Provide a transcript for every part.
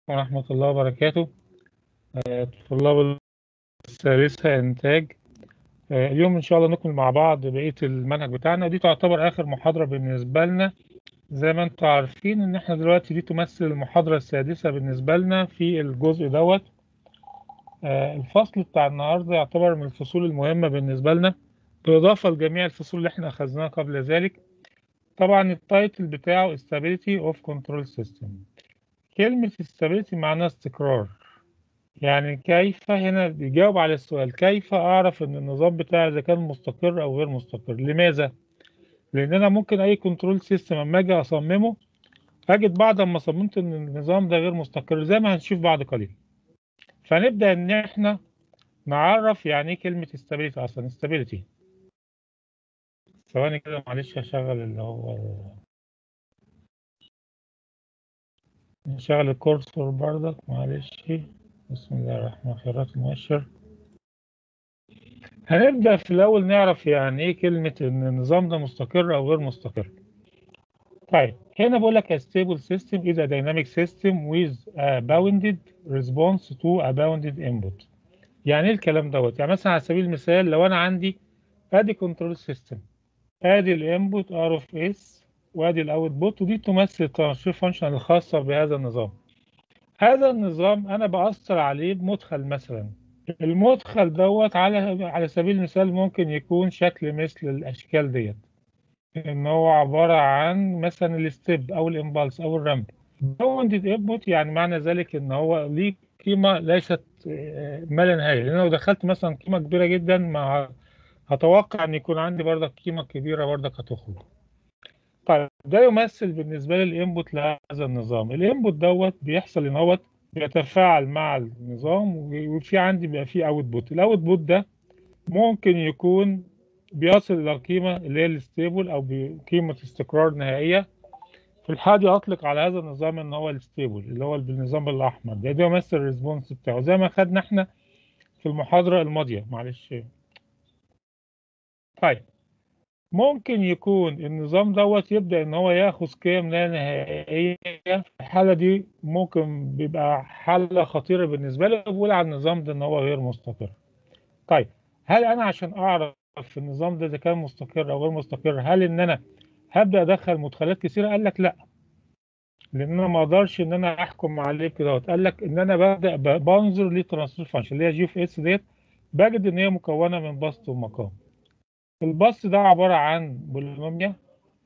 ورحمة الله وبركاته آه، طلاب الثالثة إنتاج آه، اليوم إن شاء الله نكمل مع بعض بقية المنهج بتاعنا ودي تعتبر آخر محاضرة بالنسبة لنا زي ما أنتم عارفين إن إحنا دلوقتي دي تمثل المحاضرة السادسة بالنسبة لنا في الجزء دوت آه، الفصل بتاع النهاردة يعتبر من الفصول المهمة بالنسبة لنا بالإضافة لجميع الفصول اللي إحنا أخذناها قبل ذلك طبعا التايتل بتاعه Stability of Control System كلمة stability معناها استقرار يعني كيف هنا بيجاوب على السؤال كيف أعرف إن النظام بتاعي إذا كان مستقر أو غير مستقر لماذا؟ لأن أنا ممكن أي كنترول سيستم أما أجي أصممه أجد بعد ما صممت إن النظام ده غير مستقر زي ما هنشوف بعد قليل فنبدأ إن إحنا نعرف يعني إيه كلمة stability أصلا stability ثواني كده معلش هشغل اللي هو نشغل الكورسور برضك معلش بسم الله الرحمن الرحيم المؤشر هنبدأ في الأول نعرف يعني إيه كلمة إن النظام ده مستقر أو غير مستقر. طيب هنا بقول لك a stable system is a dynamic system with a bounded response to a bounded input. يعني إيه الكلام دوت؟ يعني مثلا على سبيل المثال لو أنا عندي أدي كنترول سيستم أدي الانبوت ار اوف اس وأدي الأوتبوت ودي تمثل الترانسفير فانكشن الخاصة بهذا النظام. هذا النظام أنا بأثر عليه بمدخل مثلا المدخل دوت على على سبيل المثال ممكن يكون شكل مثل الاشكال ديت ان هو عباره عن مثلا الستيب او الامبالس او الرامب باوندد انبوت يعني معنى ذلك ان هو ليه قيمه ليست ما لا نهايه لان لو دخلت مثلا قيمه كبيره جدا ما هتوقع ان يكون عندي برضك قيمه كبيره برضك هتخرج طيب ده يمثل بالنسبه لي الانبوت لهذا النظام الانبوت دوت بيحصل ان هو بيتفاعل مع النظام وفي عندي بيبقى فيه اوتبوت الاوتبوت ده ممكن يكون بيصل الى قيمه اللي هي الستيبل او بقيمه استقرار نهائيه في الحالة دي اطلق على هذا النظام ان هو الستيبل اللي هو بالنظام الاحمر ده ده يمثل الريسبونس بتاعه زي ما خدنا احنا في المحاضره الماضيه معلش طيب ممكن يكون النظام دوت يبدأ إن هو ياخذ قيم لا نهائية في الحالة دي ممكن بيبقى حالة خطيرة بالنسبة لي بقول على النظام ده إن هو غير مستقر. طيب هل أنا عشان أعرف النظام ده إذا كان مستقر أو غير مستقر هل إن أنا هبدأ أدخل مدخلات كثيرة؟ قال لك لأ. لأن أنا ما أقدرش إن أنا أحكم عليه كده قال لك إن أنا ببدأ بنظر لترانسفير فانكشن اللي هي جي في اس ديت بجد إن هي مكونة من بسط ومقام. الباص ده عبارة عن بولينوميا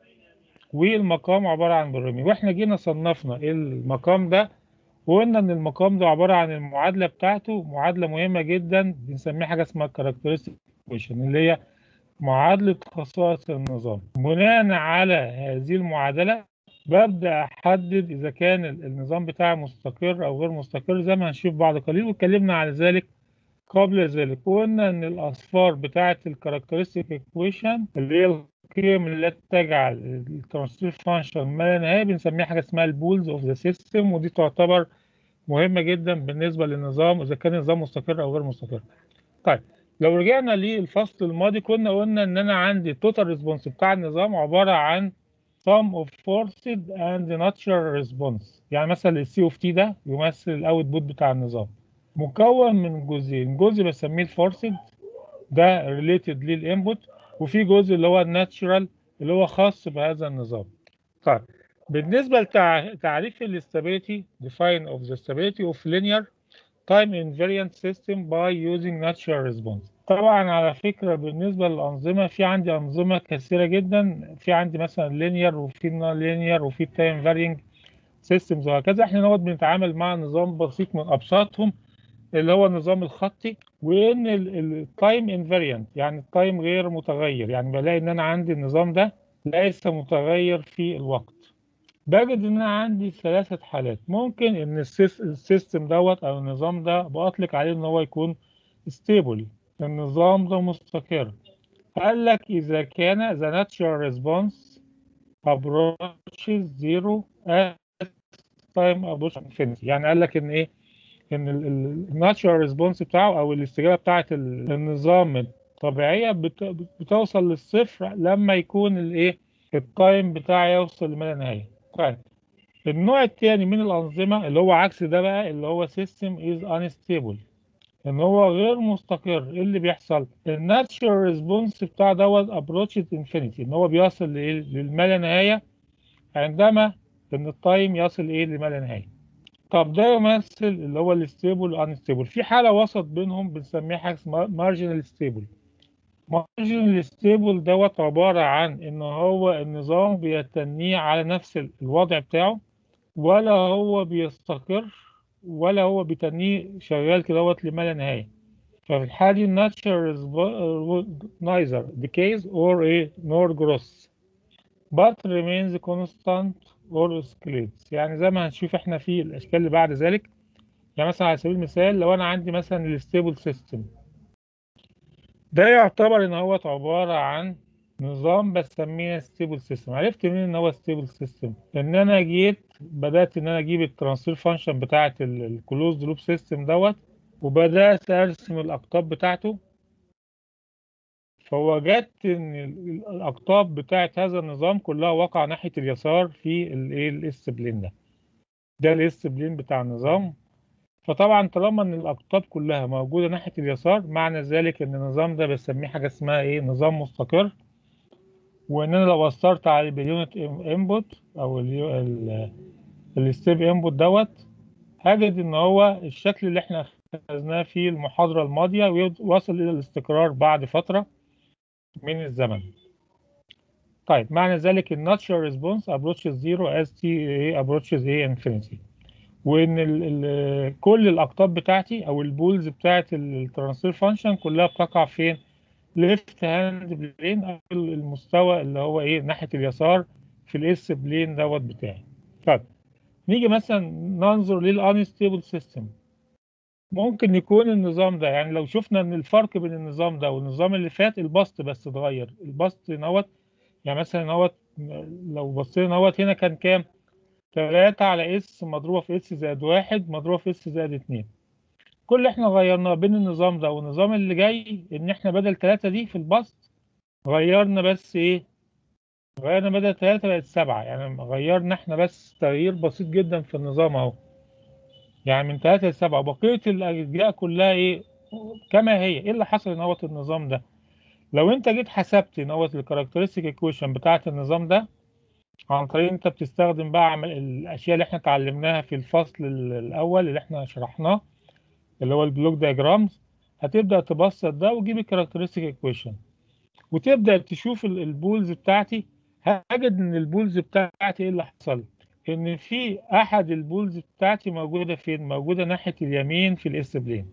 والمقام عبارة عن بولينوميا واحنا جينا صنفنا المقام ده وقلنا ان المقام ده عبارة عن المعادلة بتاعته معادلة مهمة جدا بنسميها حاجة اسمها كاركترستيك ايكويشن اللي هي معادلة خصائص النظام بناء على هذه المعادلة ببدأ أحدد إذا كان النظام بتاعي مستقر أو غير مستقر زي ما هنشوف بعد قليل واتكلمنا على ذلك قبل ذلك قلنا ان الاصفار بتاعه الكاركترستيك ايكويشن اللي هي القيم التي تجعل الترانسفير فانكشن ما لا نهايه بنسميها حاجه اسمها البولز اوف ذا سيستم ودي تعتبر مهمه جدا بالنسبه للنظام اذا كان النظام مستقر او غير مستقر. طيب لو رجعنا للفصل الماضي كنا قلنا ان انا عندي التوتال ريسبونس بتاع النظام عباره عن sum of forced and natural response يعني مثلا السي اوف تي ده يمثل الاوتبوت بتاع النظام. مكون من جزئين جزء بسميه الفورسد ده ريليتد للانبوت وفي جزء اللي هو الناتشرال اللي هو خاص بهذا النظام طيب بالنسبه لتعريف الاستابيليتي define of the stability of linear time invariant system by using natural response طبعا على فكره بالنسبه للانظمه في عندي انظمه كثيره جدا في عندي مثلا linear وفي non linear وفي time varying systems وهكذا احنا نقعد بنتعامل مع نظام بسيط من ابسطهم اللي هو النظام الخطي وان التايم انفاريانت يعني التايم غير متغير يعني بلاقي ان انا عندي النظام ده ليس متغير في الوقت بجد ان انا عندي ثلاثة حالات ممكن ان السيستم دوت او النظام ده بأطلق عليه ان هو يكون ستيبل النظام ده مستقر قال لك اذا كان the natural response approaches zero at time approach infinity يعني قال لك ان ايه ان الناتشورال ريسبونس بتاعه او الاستجابه بتاعه النظام الطبيعيه بتوصل للصفر لما يكون الايه التايم بتاعي يوصل لما لا نهايه طيب النوع الثاني من الأنظمة اللي هو عكس ده بقى اللي هو system is unstable ان هو غير مستقر ايه اللي بيحصل الناتشرال ريسبونس بتاع دوت ابروتش انفينيتي ان هو بيصل لايه للما لا نهايه عندما ان التايم يصل ايه لما لا نهايه طب ده يمثل اللي هو الستيبل والانستيبل في حاله وسط بينهم بنسميها حاجه اسمها مارجنال ستيبل مارجنال ستيبل دوت عباره عن ان هو النظام بيتنيه على نفس الوضع بتاعه ولا هو بيستقر ولا هو بيتنيه شغال كده دوت لما لا نهايه ففي الحاله دي الناتشر neither decays or a nor grows but remains constant or oscillates يعني زي ما هنشوف احنا في الاشكال اللي بعد ذلك يعني مثلا على سبيل المثال لو انا عندي مثلا الستيبل سيستم ده يعتبر ان هو عباره عن نظام بسميه ستيبل سيستم عرفت منين ان هو ستيبل سيستم لان انا جيت بدات ان انا اجيب الترانسفير فانكشن بتاعه الكلوزد لوب سيستم دوت وبدات ارسم الاقطاب بتاعته فوجدت ان الاقطاب بتاعه هذا النظام كلها واقعه ناحيه اليسار في الايه الاس بلين ده ده الاس بلين بتاع النظام فطبعا طالما ان الاقطاب كلها موجوده ناحيه اليسار معنى ذلك ان النظام ده بسميه حاجه اسمها ايه نظام مستقر وان انا لو اثرت على اليونت انبوت او الستيب انبوت دوت هجد ان هو الشكل اللي احنا اخذناه في المحاضره الماضيه ويوصل الى الاستقرار بعد فتره من الزمن طيب معنى ذلك الناتشرال ريسبونس approaches zero as t approaches a infinity وان ال ال كل الاقطاب بتاعتي او البولز بتاعت الترانسفير فانكشن كلها بتقع فين ليفت هاند بلين او المستوى اللي هو ايه ناحيه اليسار في الاس بلين دوت بتاعي طيب نيجي مثلا ننظر للانستيبل سيستم ممكن يكون النظام ده يعني لو شفنا ان الفرق بين النظام ده والنظام اللي فات البسط بس اتغير البسط نوت يعني مثلا نوت لو بصينا نوت هنا كان كام 3 على اس مضروبه في اس زائد 1 مضروبه في اس زائد 2 كل اللي احنا غيرناه بين النظام ده والنظام اللي جاي ان احنا بدل 3 دي في البسط غيرنا بس ايه غيرنا بدل 3 بقت 7 يعني غيرنا احنا بس تغيير بسيط جدا في النظام اهو يعني من 3 ل 7 بقيه الاجزاء كلها ايه كما هي ايه اللي حصل ان هوت النظام ده لو انت جيت حسبت ان هوت الكاركترستيك ايكويشن بتاعه النظام ده عن طريق انت بتستخدم بقى الاشياء اللي احنا اتعلمناها في الفصل الاول اللي احنا شرحناه اللي هو البلوك دايجرامز هتبدا تبسط ده وتجيب الكاركترستيك ايكويشن وتبدا تشوف البولز بتاعتي هجد ان البولز بتاعتي ايه اللي حصل ان في احد البولز بتاعتي موجوده فين موجوده ناحيه اليمين في الاس بلين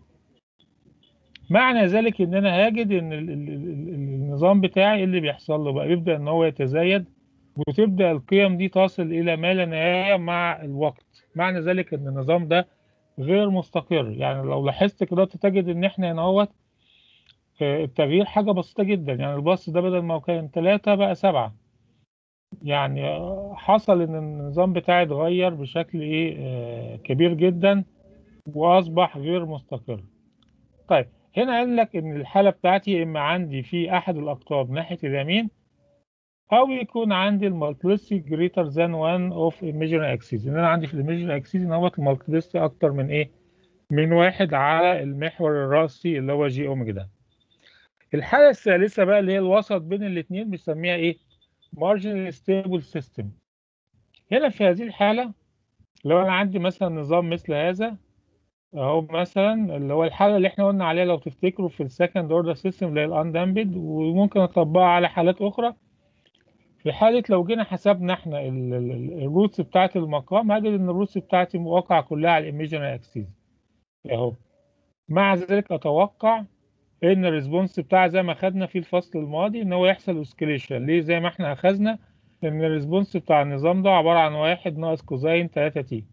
معنى ذلك ان انا هاجد ان ال ال ال النظام بتاعي اللي بيحصل له بقى بيبدا ان هو يتزايد وتبدا القيم دي تصل الى ما لا نهايه مع الوقت معنى ذلك ان النظام ده غير مستقر يعني لو لاحظت كده تجد ان احنا هنا اهوت التغيير حاجه بسيطه جدا يعني الباص ده بدل ما كان 3 بقى 7 يعني حصل ان النظام بتاعي اتغير بشكل ايه كبير جدا واصبح غير مستقر طيب هنا قال لك ان الحاله بتاعتي اما عندي في احد الاقطاب ناحيه اليمين او يكون عندي المالتيبلسي جريتر ذان 1 اوف imaginary axis ان انا عندي في الايميجنري اكسيس ان هو المالتيبلسي اكتر من ايه من واحد على المحور الراسي اللي هو جي اوميجا ده الحاله الثالثه بقى اللي هي الوسط بين الاثنين بنسميها ايه marginal stable system هنا في هذه الحاله لو انا عندي مثلا نظام مثل هذا اهو مثلا اللي هو الحاله اللي احنا قلنا عليها لو تفتكروا في السكند اوردر سيستم اللي هي الاندامبد وممكن اطبقها على حالات اخرى في حالة لو جينا حسبنا احنا الروتس بتاعت المقام هجد ان الروتس بتاعتي واقعة كلها على الايميجنري اكسيس اهو مع ذلك اتوقع ان الريسبونس بتاع زي ما خدنا في الفصل الماضي ان هو يحصل اوسكيليشن ليه زي ما احنا اخذنا ان الريسبونس بتاع النظام ده عبارة عن واحد ناقص كوزين 3 تي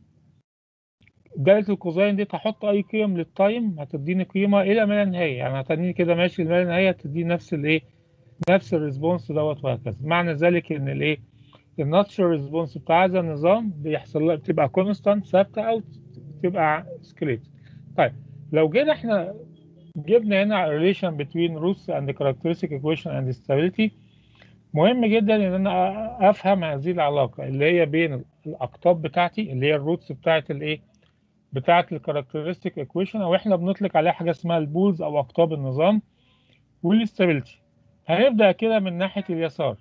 دالة الكوزين دي تحط اي قيم للتايم هتديني قيمة الى ما لا نهاية يعني هتديني كده ماشي لما لا نهاية هتديني نفس الايه نفس الريسبونس دوت وهكذا معنى ذلك ان الايه الناتشرال ريسبونس بتاع هذا النظام بيحصل لها بتبقى كونستانت ثابته او تبقى سكليت طيب لو جينا احنا جبنا هنا relation between roots and characteristic equation and stability مهم جدا ان انا افهم هذه العلاقه اللي هي بين الاقطاب بتاعتي اللي هي الروتس بتاعت الايه بتاعت الكاركترستيك ايكويشن او احنا بنطلق عليها حاجه اسمها البولز او اقطاب النظام والاستابيليتي هنبدا كده من ناحيه اليسار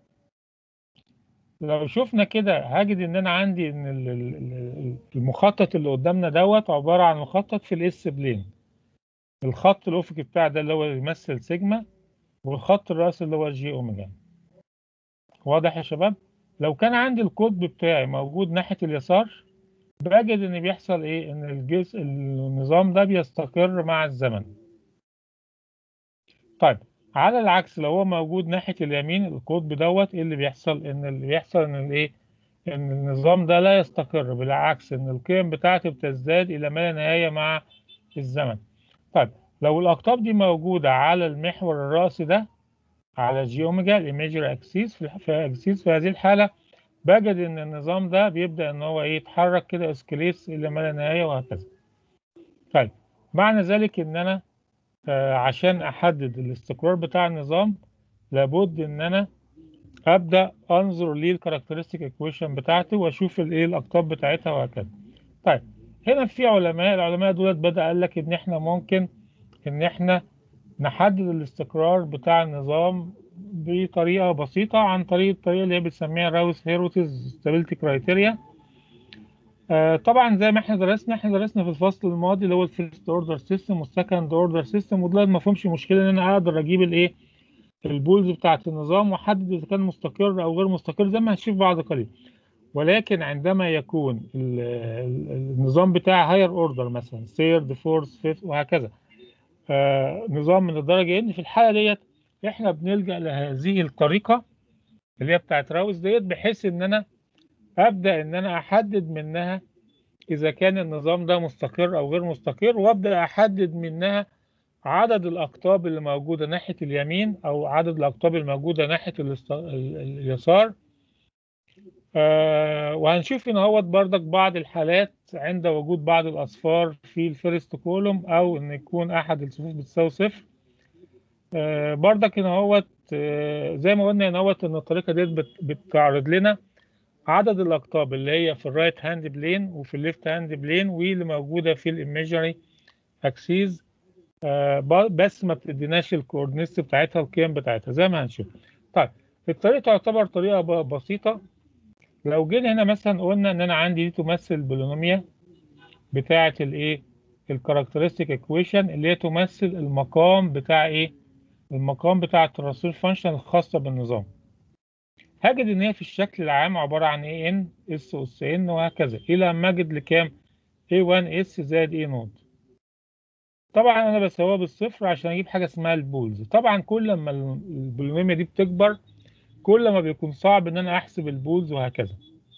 لو شفنا كده هجد ان انا عندي ان المخطط اللي قدامنا دوت عباره عن مخطط في الاس بلين الخط الافقي بتاع ده اللي هو يمثل سيجما والخط الرأسي اللي هو جي اوميجا واضح يا شباب لو كان عندي القطب بتاعي موجود ناحيه اليسار بجد ان بيحصل ايه ان الجزء النظام ده بيستقر مع الزمن طيب على العكس لو هو موجود ناحيه اليمين القطب دوت ايه اللي بيحصل ان اللي بيحصل ان الايه ان النظام ده لا يستقر بالعكس ان القيم بتاعته بتزداد الى ما لا نهايه مع الزمن طيب لو الاقطاب دي موجوده على المحور الرأسي ده على جي اوميجا الايميجر اكسيس في اكسيس في هذه الحاله بجد ان النظام ده بيبدا ان هو ايه يتحرك كده اسكليس الى ما لا نهايه وهكذا طيب معنى ذلك ان انا آه عشان احدد الاستقرار بتاع النظام لابد ان انا ابدا انظر للكاركترستيك ايكويشن بتاعتي واشوف الايه الاقطاب بتاعتها وهكذا طيب هنا في علماء العلماء دولت بدا قال لك ان احنا ممكن ان احنا نحدد الاستقرار بتاع النظام بطريقه بسيطه عن طريق الطريقه اللي هي بتسميها راوس هيروتز ستابيليتي كرايتيريا آه طبعا زي ما احنا درسنا احنا درسنا في الفصل الماضي اللي هو الفيرست اوردر سيستم والسكند اوردر سيستم ودلوقتي ما فهمش مشكله ان انا اقدر اجيب الايه البولز بتاعه النظام واحدد اذا كان مستقر او غير مستقر زي ما هنشوف بعد قليل ولكن عندما يكون النظام بتاعي هاير اوردر مثلا ثيرد فورث فيفث وهكذا آه نظام من الدرجه ان في الحاله ديت احنا بنلجا لهذه الطريقه اللي هي بتاعت راوس ديت بحيث ان انا ابدا ان انا احدد منها اذا كان النظام ده مستقر او غير مستقر وابدا احدد منها عدد الاقطاب اللي موجوده ناحيه اليمين او عدد الاقطاب الموجوده ناحيه الاست... اليسار آه وهنشوف هنا هوت بردك بعض الحالات عند وجود بعض الاصفار في الفيرست كولوم او ان يكون احد الصفوف بتساوي صفر آه بردك هنا هوت آه زي ما قلنا هنا هوت ان الطريقه ديت بت... بتعرض لنا عدد الاقطاب اللي هي في الرايت هاند بلين وفي الليفت هاند بلين واللي موجوده في الايميجري اكسيز بس ما بتديناش الكوردينيتس بتاعتها القيم بتاعتها زي ما هنشوف طيب الطريقه تعتبر طريقه بسيطه لو جينا هنا مثلا قلنا ان انا عندي دي تمثل البولينوميا بتاعه الايه الكاركترستيك ايكويشن اللي هي تمثل المقام بتاع ايه المقام بتاع الترانسفير فانكشن الخاصه بالنظام هجد ان هي في الشكل العام عباره عن اي ان اس اس ان وهكذا الى اما اجد لكام A1 اس زائد A نود طبعا انا بساويها بالصفر عشان اجيب حاجه اسمها البولز طبعا كل ما البولينوميا دي بتكبر كل ما بيكون صعب ان انا احسب البولز وهكذا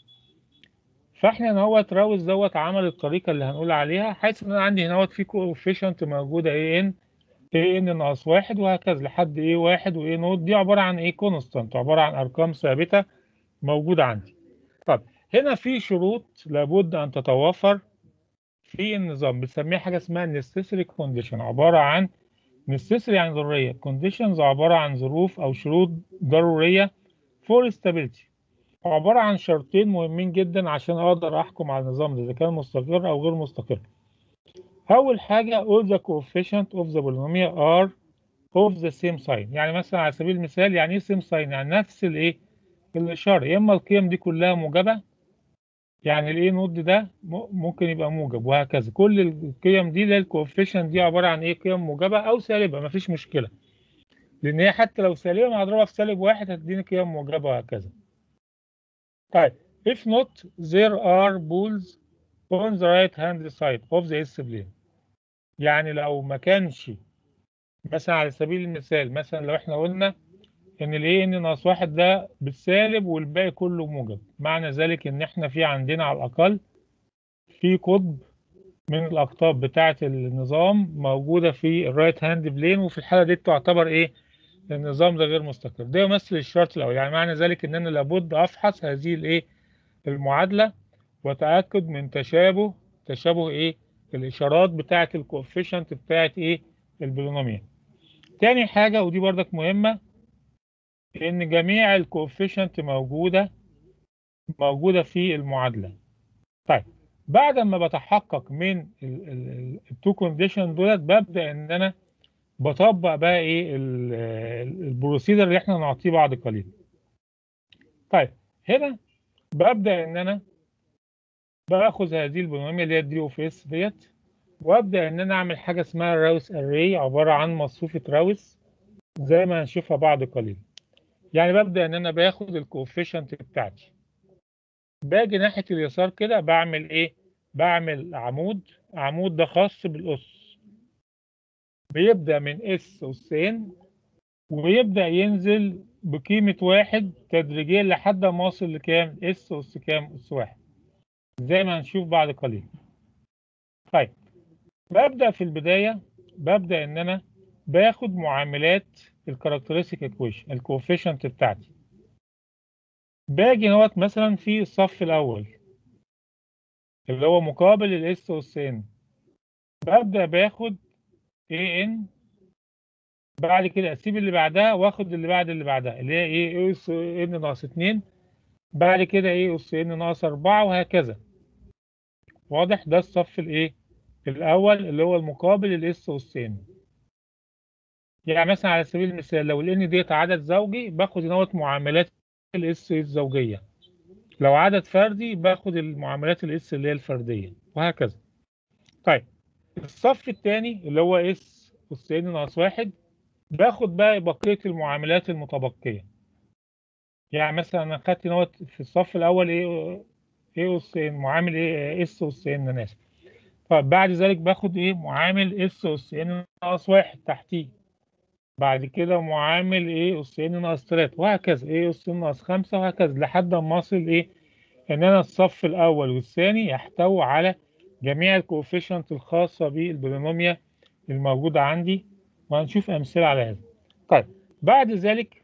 فاحنا هنا هو راوس دوت عمل الطريقه اللي هنقول عليها حيث ان انا عندي هنا هو في كوفيشنت موجوده اي ان اي ان ناقص واحد وهكذا لحد اي واحد واي نوت دي عباره عن ايه كونستانت عباره عن ارقام ثابته موجوده عندي طب هنا في شروط لابد ان تتوافر في النظام بنسميها حاجه اسمها necessary condition عباره عن necessary يعني ضروريه conditions عباره عن ظروف او شروط ضروريه for stability عباره عن شرطين مهمين جدا عشان اقدر احكم على النظام ده اذا كان مستقر او غير مستقر اول حاجه all the coefficient of the polynomial are of the same sign يعني مثلا على سبيل المثال يعني ايه same sign يعني نفس الايه الاشاره يا اما القيم دي كلها موجبه يعني الايه نود ده ممكن يبقى موجب وهكذا كل القيم دي اللي الكوفيشنت دي عباره عن ايه قيم موجبه او سالبه مفيش مشكله لان هي حتى لو سالبه انا هضربها في سالب واحد هتديني قيم موجبه وهكذا طيب if not there are poles on the right hand side of the S plane يعني لو ما كانش مثلا على سبيل المثال مثلا لو احنا قلنا ان الايه ان ناقص واحد ده بالسالب والباقي كله موجب معنى ذلك ان احنا في عندنا على الاقل في قطب من الاقطاب بتاعه النظام موجوده في الرايت هاند بلين وفي الحاله دي تعتبر ايه النظام ده غير مستقر ده يمثل الشرط الاول يعني معنى ذلك ان انا لابد افحص هذه الايه المعادله واتاكد من تشابه تشابه ايه الاشارات بتاعه الكوفيشنت بتاعه ايه البولينوميال تاني حاجه ودي بردك مهمه ان جميع الكوفيشنت موجوده موجودة في المعادلة طيب بعد ما بتحقق من التو كونديشن دولت ببدأ ان انا بطبق بقى ايه البروسيدر اللي احنا نعطيه بعد قليل طيب هنا ببدأ ان انا باخذ هذه البولينوميال اللي هي الدي اوف اس ديت وابدا ان انا اعمل حاجه اسمها راوس اري عباره عن مصفوفه راوس زي ما هنشوفها بعد قليل يعني ببدا ان انا باخد الكوفيشنت بتاعتي باجي ناحيه اليسار كده بعمل ايه بعمل عمود عمود ده خاص بالاس بيبدا من اس اسين ويبدا ينزل بقيمه واحد تدريجيا لحد ما اوصل لكام اس اس كام اس واحد زي ما هنشوف بعد قليل طيب ببدأ في البداية ببدأ إن أنا باخد معاملات الكاركترستيك ايكويشن الكوفيشنت بتاعتي باجي اهوت مثلا في الصف الأول اللي هو مقابل الاس اس ان ببدأ باخد اي ان بعد كده اسيب اللي بعدها واخد اللي بعد اللي بعدها اللي هي ايه اس ان ناقص 2 بعد كده ايه اس ان ناقص 4 وهكذا واضح ده الصف الايه الاول اللي هو المقابل الاس والسين يعني مثلا على سبيل المثال لو الان ديت عدد زوجي باخد نوت معاملات الاس الزوجيه لو عدد فردي باخد المعاملات الاس اللي هي الفرديه وهكذا طيب الصف الثاني اللي هو اس والسين ناقص واحد باخد بقى بقيه المعاملات المتبقيه يعني مثلا انا خدت نوت في الصف الاول ايه ايه والسين معامل ايه اس والسين انا اسف طب بعد ذلك باخد ايه معامل اس اس ان ناقص واحد تحتيه بعد كده معامل ايه اس ان ناقص تلاتة وهكذا ايه اس ان ناقص خمسة وهكذا لحد ما اصل ايه ان انا الصف الاول والثاني يحتوي على جميع الكوفيشنت الخاصة بالبولينوميا الموجودة عندي وهنشوف امثلة على هذا طيب بعد ذلك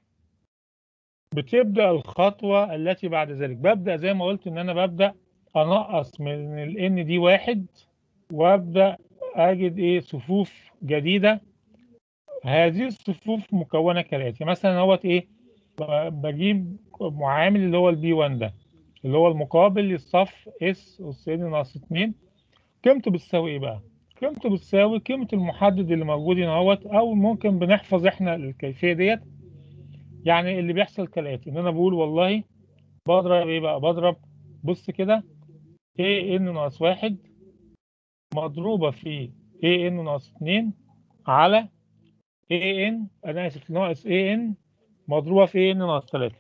بتبدأ الخطوة التي بعد ذلك ببدأ زي ما قلت ان انا ببدأ انقص من ال n دي واحد وابدا اجد ايه صفوف جديده هذه الصفوف مكونه كالاتي مثلا اهوت ايه بجيب معامل اللي هو البي 1 ده اللي هو المقابل للصف اس اس ان ناقص 2 قيمته بتساوي ايه بقى؟ قيمته بتساوي قيمه المحدد اللي موجود هنا اهوت او ممكن بنحفظ احنا الكيفيه ديت يعني اللي بيحصل كالاتي ان انا بقول والله بضرب ايه بقى؟ بضرب بص كده ايه ان ناقص واحد مضروبة في a n ناقص 2 على a n أنا آسف ناقص a n مضروبة في a n ناقص 3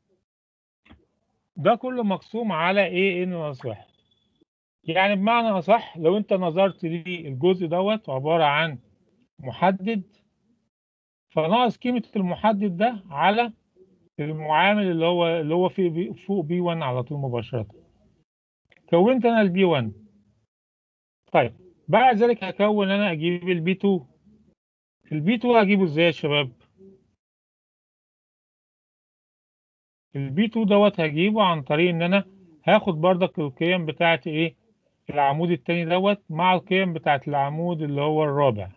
ده كله مقسوم على a n ناقص 1 يعني بمعنى أصح لو أنت نظرت للجزء دوت عبارة عن محدد فناقص قيمة المحدد ده على المعامل اللي هو اللي هو في فوق بي 1 على طول مباشرة كونت أنا البي 1 طيب بعد ذلك هكون انا اجيب البي 2 البي 2 هجيبه ازاي يا شباب البي 2 دوت هجيبه عن طريق ان انا هاخد بردك القيم بتاعه ايه العمود التاني دوت مع القيم بتاعه العمود اللي هو الرابع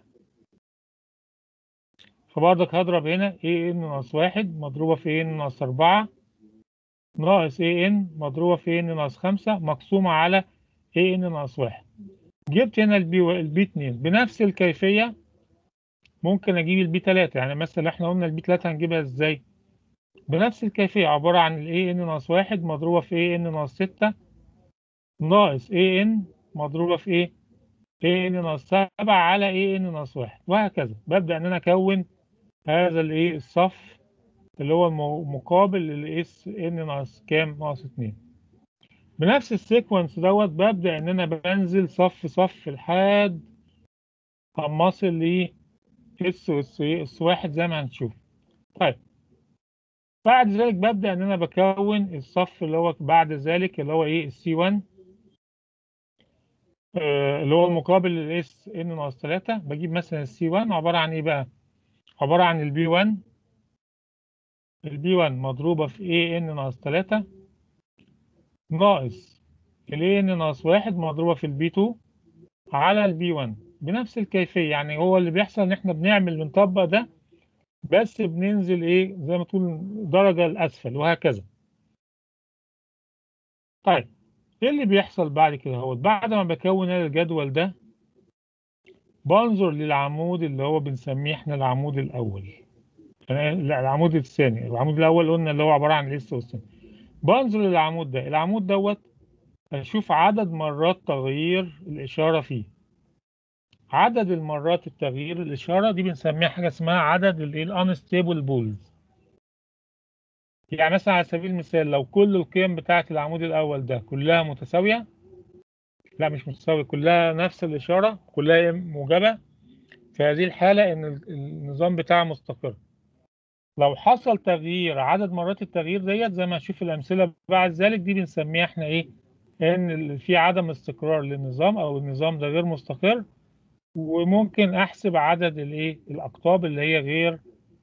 فبردك هضرب هنا اي ان ناقص واحد مضروبة في ان ناقص أربعة ناقص اي ان مضروبة في ان ناقص خمسة مقسومة على اي ان ناقص واحد جبت هنا البي و... البي 2 بنفس الكيفية ممكن اجيب البي 3 يعني مثلا احنا قلنا البي 3 هنجيبها ازاي بنفس الكيفية عبارة عن الاي ان ناقص واحد مضروبة في اي ان ناقص 6 ناقص اي ان مضروبة في ايه اي ان ناقص 7 على اي ان ناقص واحد وهكذا ببدأ ان انا اكون هذا الايه الصف اللي هو مقابل للاس ان ناقص كام ناقص 2 بنفس السيكونس دوت ببدأ إن أنا بنزل صف صف لحد أما أصل ل اس اس اس واحد زي ما هنشوف. طيب بعد ذلك ببدأ إن أنا بكون الصف اللي هو بعد ذلك اللي هو إيه السي 1 آه اللي هو المقابل للاس ان ناقص 3 بجيب مثلا السي 1 عبارة عن إيه بقى؟ عبارة عن البي 1 البي 1 مضروبة في اي ان ناقص 3 ناقص ال ان ناقص واحد مضروبة في البي 2 على البي 1 بنفس الكيفية يعني هو اللي بيحصل ان احنا بنعمل بنطبق ده بس بننزل ايه زي ما تقول درجة الاسفل وهكذا طيب ايه اللي بيحصل بعد كده هو بعد ما بكون انا الجدول ده بنظر للعمود اللي هو بنسميه احنا العمود الاول لا العمود الثاني العمود الاول قلنا اللي هو عباره عن الاس والثاني بنظر للعمود ده العمود دوت اشوف عدد مرات تغيير الاشاره فيه عدد المرات التغيير الاشاره دي بنسميها حاجه اسمها عدد الايه الانستيبل بولز يعني مثلا على سبيل المثال لو كل القيم بتاعه العمود الاول ده كلها متساويه لا مش متساويه كلها نفس الاشاره كلها موجبه في هذه الحاله ان النظام بتاعها مستقر لو حصل تغيير عدد مرات التغيير ديت زي ما هنشوف الامثله بعد ذلك دي بنسميها احنا ايه ان في عدم استقرار للنظام او النظام ده غير مستقر وممكن احسب عدد الايه الاقطاب اللي هي غير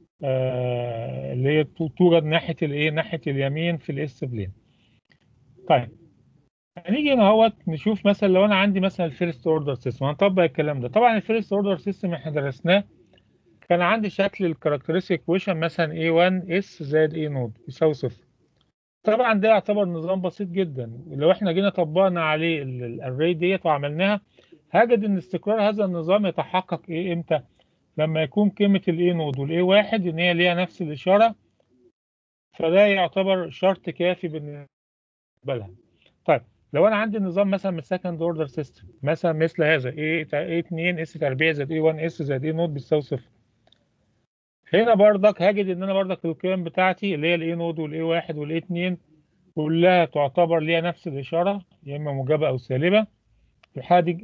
آه اللي هي توجد ناحيه الايه ناحيه اليمين في الاس بلين طيب هنيجي هنا اهوت نشوف مثلا لو انا عندي مثلا الفيرست اوردر سيستم هنطبق الكلام ده طبعا الفيرست اوردر سيستم احنا درسناه كان عندي شكل الكاركترستيك ايكويشن مثلا A1 S زائد A نود يساوي صفر طبعا ده يعتبر نظام بسيط جدا لو احنا جينا طبقنا عليه الاري ديت وعملناها هجد ان استقرار هذا النظام يتحقق ايه امتى لما يكون قيمه الاي نود والاي واحد ان هي ليها نفس الاشاره فده يعتبر شرط كافي بالنسبه لها طيب لو انا عندي نظام مثلا من سكند اوردر سيستم مثلا مثل هذا ايه ايه 2 اس تربيع زائد ايه 1 اس زائد ايه نود بيساوي صفر هنا بردك هجد ان انا بردك القيم بتاعتي اللي هي الاي نود والاي واحد والاي 2 كلها تعتبر ليها نفس الاشاره يا اما موجبه او سالبه في الحاله دي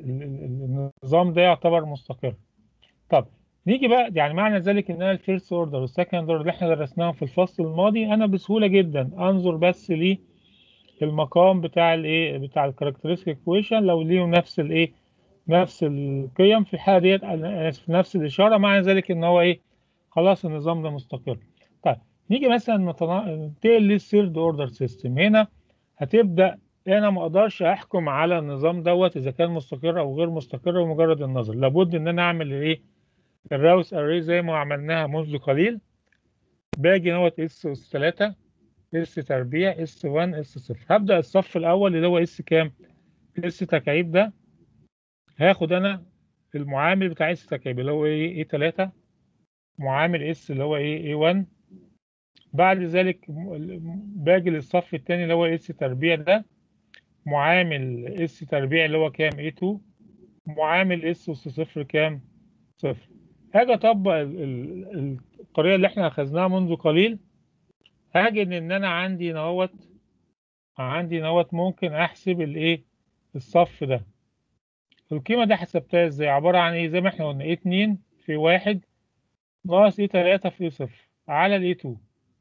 النظام ده يعتبر مستقر طب نيجي بقى يعني معنى ذلك ان انا الفيرست اوردر والسكند اوردر اللي احنا درسناهم في الفصل الماضي انا بسهوله جدا انظر بس ليه المقام بتاع الايه بتاع الكاركترستيك ايكويشن لو ليهم نفس الايه نفس القيم في الحاله ديت انا اسف نفس الاشاره معنى ذلك ان هو ايه خلاص النظام ده مستقر طيب نيجي مثلا ننتقل للثيرد اوردر سيستم هنا هتبدا انا ما اقدرش احكم على النظام دوت اذا كان مستقر او غير مستقر بمجرد النظر لابد ان انا اعمل ايه الراوس اري زي ما عملناها منذ قليل باجي اهوت اس اس 3 اس تربيع اس 1 اس 0 هبدا الصف الاول اللي هو اس كام اس تكعيب ده هاخد انا المعامل بتاع اس تكعيب اللي هو ايه ايه 3 معامل اس اللي هو ايه ايه 1 بعد ذلك باجي للصف الثاني اللي هو اس تربيع ده معامل اس تربيع اللي هو كام ايه 2 معامل اس اس صفر كام صفر هاجي اطبق الطريقه اللي احنا اخذناها منذ قليل هاجد ان انا عندي نوت عندي نوت ممكن احسب الايه الصف ده القيمه دي حسبتها ازاي عباره عن ايه زي ما احنا قلنا ايه 2 في 1 ناقص ايه 3 في ايه 0 على الايه 2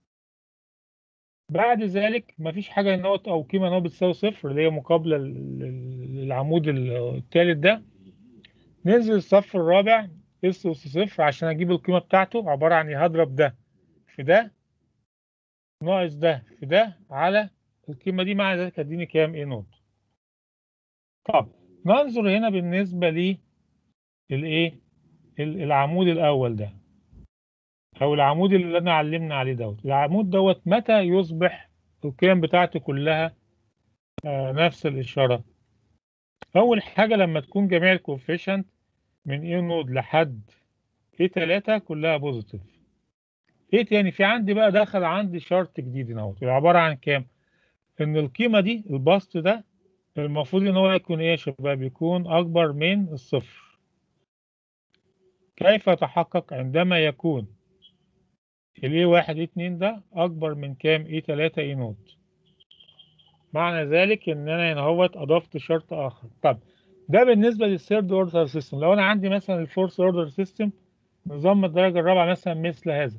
بعد ذلك مفيش حاجه نوت او قيمه نوت بتساوي صفر اللي هي مقابله للعمود الثالث ده ننزل الصف الرابع اس اس صفر عشان اجيب القيمه بتاعته عباره عن ايه هضرب ده في ده ناقص ده في ده على القيمه دي مع ذلك هتديني كام ايه نوت طب ننظر هنا بالنسبه لي الايه العمود الاول ده او العمود اللي انا علمنا عليه دوت العمود دوت متى يصبح القيم بتاعته كلها آه نفس الاشاره اول حاجه لما تكون جميع الكوفيشنت من ايه نود لحد ايه 3 كلها بوزيتيف ايه تاني في عندي بقى دخل عندي شرط جديد هنا اهوت عباره عن كام ان القيمه دي البسط ده المفروض ان هو يكون ايه يا شباب يكون اكبر من الصفر كيف يتحقق عندما يكون الاي واحد اي اتنين ده اكبر من كام اي تلاتة اي نوت معنى ذلك ان انا هنا اهوت اضفت شرط اخر طب ده بالنسبه للثيرد اوردر سيستم لو انا عندي مثلا الفورث اوردر سيستم نظام الدرجه الرابعه مثلا مثل هذا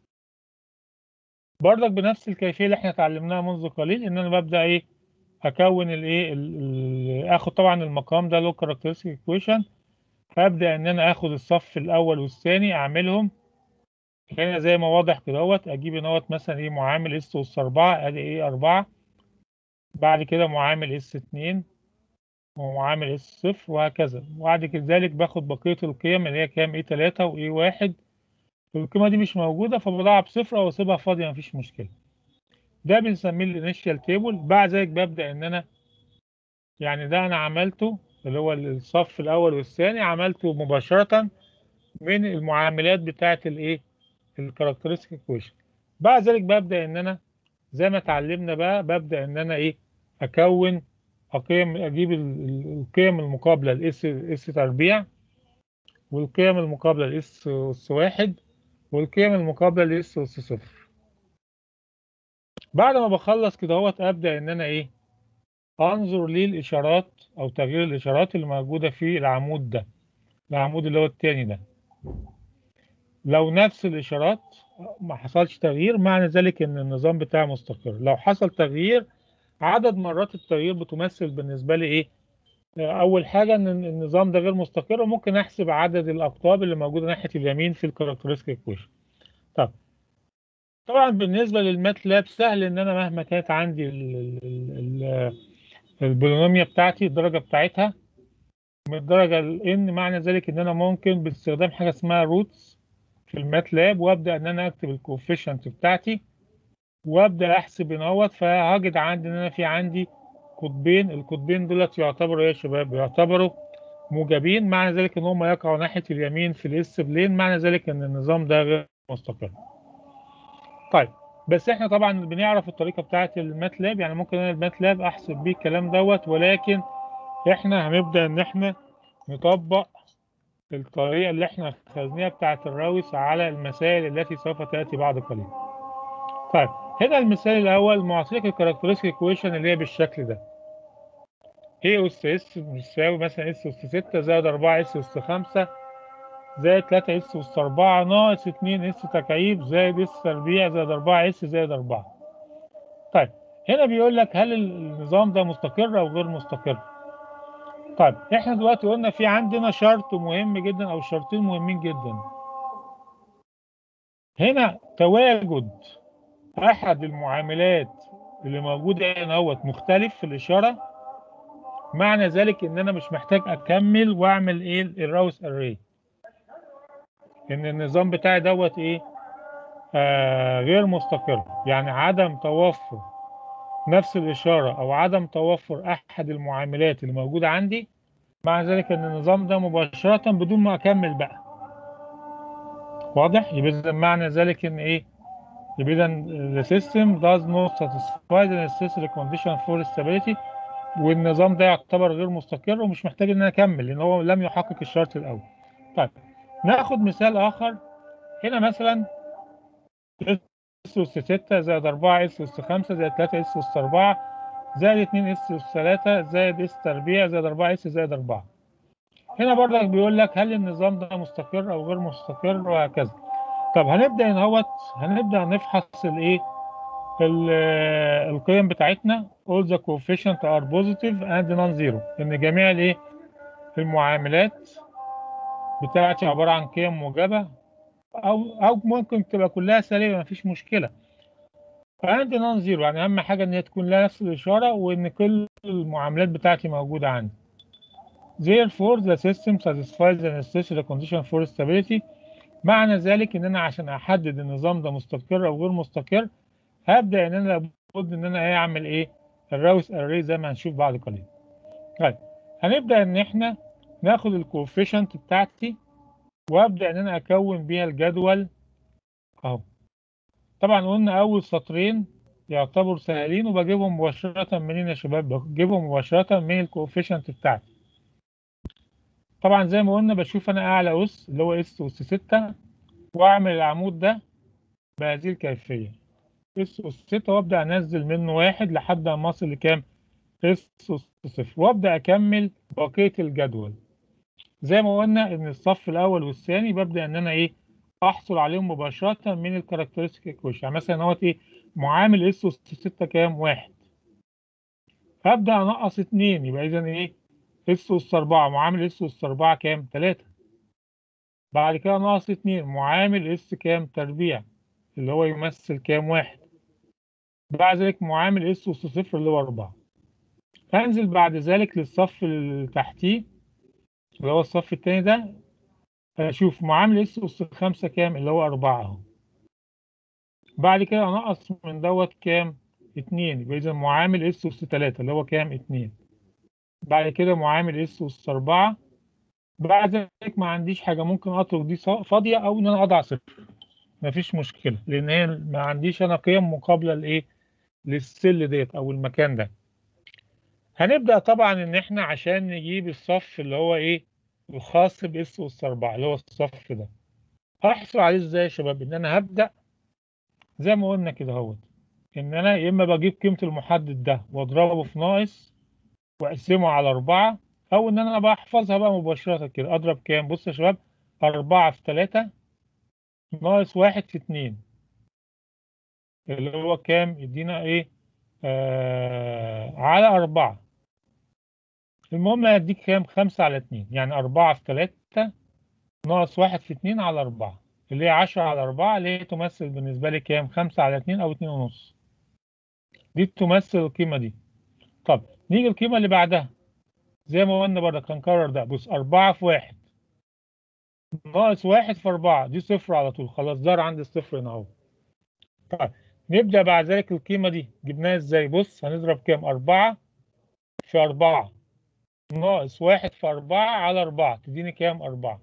برضك بنفس الكيفيه اللي احنا اتعلمناها منذ قليل ان انا ببدا ايه اكون الايه اخد طبعا المقام ده له كاركترستيك ايكويشن هبدا ان انا اخد الصف الاول والثاني اعملهم هنا زي ما واضح كده اهوت اجيب هنا مثلا ايه معامل اس اس 4 ادي ايه 4 بعد كده معامل اس 2 ومعامل اس صفر وهكذا وبعد كذلك باخد بقيه القيم اللي هي كام ايه 3 وايه 1 القيمه دي مش موجوده فبضعها بصفر او اسيبها فاضيه مفيش مشكله ده بنسميه الانيشال تيبل بعد ذلك ببدا ان انا يعني ده انا عملته اللي هو الصف الاول والثاني عملته مباشره من المعاملات بتاعه الايه الكاركترستيك ايكويشن بعد ذلك ببدا ان انا زي ما اتعلمنا بقى ببدا ان انا ايه اكون اقيم اجيب القيم المقابله لاس اس تربيع والقيم المقابله لاس اس واحد والقيم المقابله لاس اس صفر بعد ما بخلص كده اهوت ابدا ان انا ايه انظر للاشارات او تغيير الاشارات اللي موجوده في العمود ده العمود اللي هو التاني ده لو نفس الاشارات ما حصلش تغيير معنى ذلك ان النظام بتاعي مستقر لو حصل تغيير عدد مرات التغيير بتمثل بالنسبه لي ايه اول حاجه ان النظام ده غير مستقر وممكن احسب عدد الاقطاب اللي موجوده ناحيه اليمين في الكاركترستيك ايكويشن طب طبعا بالنسبه للماتلاب سهل ان انا مهما كانت عندي البولينوميا بتاعتي الدرجه بتاعتها من الدرجه الان معنى ذلك ان انا ممكن باستخدام حاجه اسمها روتس في الماتلاب وابدا ان انا اكتب الكوفيشنت بتاعتي وابدا احسب اهوت فهجد عندي ان انا في عندي قطبين القطبين دولت يعتبروا ايه يا شباب يعتبروا موجبين معنى ذلك ان هم يقعوا ناحيه اليمين في الاس بلين معنى ذلك ان النظام ده غير مستقر طيب بس احنا طبعا بنعرف الطريقه بتاعه الماتلاب يعني ممكن انا الماتلاب احسب بيه الكلام دوت ولكن احنا هنبدا ان احنا نطبق الطريقه اللي احنا خدناها بتاعه الراوس على المسائل التي سوف تاتي بعد قليل طيب هنا المثال الاول معطيك الكاركترستيك ايكويشن اللي هي بالشكل ده هي اس اس بتساوي مثلا اس اس 6 زائد 4 اس اس 5 زائد 3 اس اس 4 ناقص 2 اس تكعيب زائد اس تربيع زائد 4 اس زائد 4 طيب هنا بيقول لك هل النظام ده مستقر او غير مستقر طيب احنا دلوقتي قلنا في عندنا شرط مهم جدا او شرطين مهمين جدا هنا تواجد احد المعاملات اللي موجوده هنا اهوت مختلف في الاشاره معنى ذلك ان انا مش محتاج اكمل واعمل ايه الراوس اري ان النظام بتاعي دوت ايه آه غير مستقر يعني عدم توفر نفس الاشاره او عدم توفر احد المعاملات اللي موجوده عندي مع ذلك ان النظام ده مباشره بدون ما اكمل بقى واضح يبقى معنى ذلك ان ايه يبقى اذا the system does not satisfy the necessary condition for stability والنظام ده يعتبر غير مستقر ومش محتاج ان انا اكمل لان هو لم يحقق الشرط الاول. طيب ناخد مثال اخر هنا مثلا اس اس 6 زائد 4 اس اس 5 زائد 3 اس اس 4 زائد 2 اس اس 3 زائد اس تربيع زائد 4 اس زائد 4 هنا برضك بيقول لك هل النظام ده مستقر او غير مستقر وهكذا طب هنبدا هنا اهوت هنبدا نفحص الايه القيم بتاعتنا all the coefficient are positive and non-zero ان جميع الايه المعاملات بتاعتي عباره عن قيم موجبه او او ممكن تبقى كلها سالبه مفيش مشكله فعندي نون زيرو يعني اهم حاجه ان هي تكون لها نفس الاشاره وان كل المعاملات بتاعتي موجوده عندي therefore the system satisfies the necessary condition for stability معنى ذلك ان انا عشان احدد النظام ده مستقر او غير مستقر هبدا ان انا لابد ان انا اعمل ايه الراوس اري زي ما هنشوف بعد قليل طيب هنبدا ان احنا ناخد الكوفيشنت بتاعتي وابدا ان انا اكون بيها الجدول اهو طبعا قلنا اول سطرين يعتبروا سهلين وبجيبهم مباشره منين يا شباب بجيبهم مباشره من الكوفيشنت بتاعتي طبعا زي ما قلنا بشوف انا اعلى اس اللي هو اس اس 6 واعمل العمود ده بهذه الكيفيه اس اس 6 وابدا انزل منه واحد لحد ما اصل لكام اس اس 0 وابدا اكمل بقيه الجدول زي ما قلنا ان الصف الاول والثاني ببدا ان انا ايه احصل عليهم مباشره من الكاركترستيك ايكويشن يعني مثلا اهوت ايه معامل اس اس 6 كام واحد فابدا انقص 2 يبقى اذا ايه اس اس 4 معامل اس اس 4 كام 3 بعد كده ناقص 2 معامل اس كام تربيع اللي هو يمثل كام واحد بعد ذلك معامل اس اس 0 اللي هو 4 هنزل بعد ذلك للصف اللي تحتيه اللي هو الصف التاني ده اشوف معامل اس اس 5 كام اللي هو 4 اهو بعد كده انقص من دوت كام اتنين يبقى إذا معامل اس أس تلاتة اللي هو كام اتنين بعد كده معامل اس أس أربعة بعد ذلك ما عنديش حاجة ممكن أترك دي صا- فاضية أو إن أنا أضع صفر مفيش مشكلة لأن هي ما عنديش أنا قيم مقابلة لإيه للسل ديت أو المكان ده هنبدأ طبعا إن إحنا عشان نجيب الصف اللي هو إيه الخاص بإس أس أربعة اللي هو الصف ده هحصل عليه إزاي يا شباب إن أنا هبدأ زي ما قلنا كده اهوت إن أنا يا إما بجيب قيمة المحدد ده وأضربه في ناقص وأقسمه على أربعة أو إن أنا بحفظها بقى مباشرة كده أضرب كام بص يا شباب أربعة في تلاتة ناقص واحد في اتنين اللي هو كام يدينا إيه آه على أربعة المهم هيديك كام خمسة على اتنين يعني أربعة في تلاتة ناقص واحد في اتنين على أربعة اللي هي عشرة على أربعة اللي هي تمثل بالنسبة لي كام خمسة على اتنين أو اتنين ونص دي تمثل القيمة دي طب نيجي القيمة اللي بعدها زي ما قلنا برضه هنكرر ده بص أربعة في واحد ناقص واحد في أربعة دي صفر على طول خلاص ظهر عندي الصفر هنا أهو طيب نبدأ بعد ذلك القيمة دي جبناها إزاي بص هنضرب كام أربعة في أربعة ناقص واحد في أربعة على أربعة تديني كام أربعة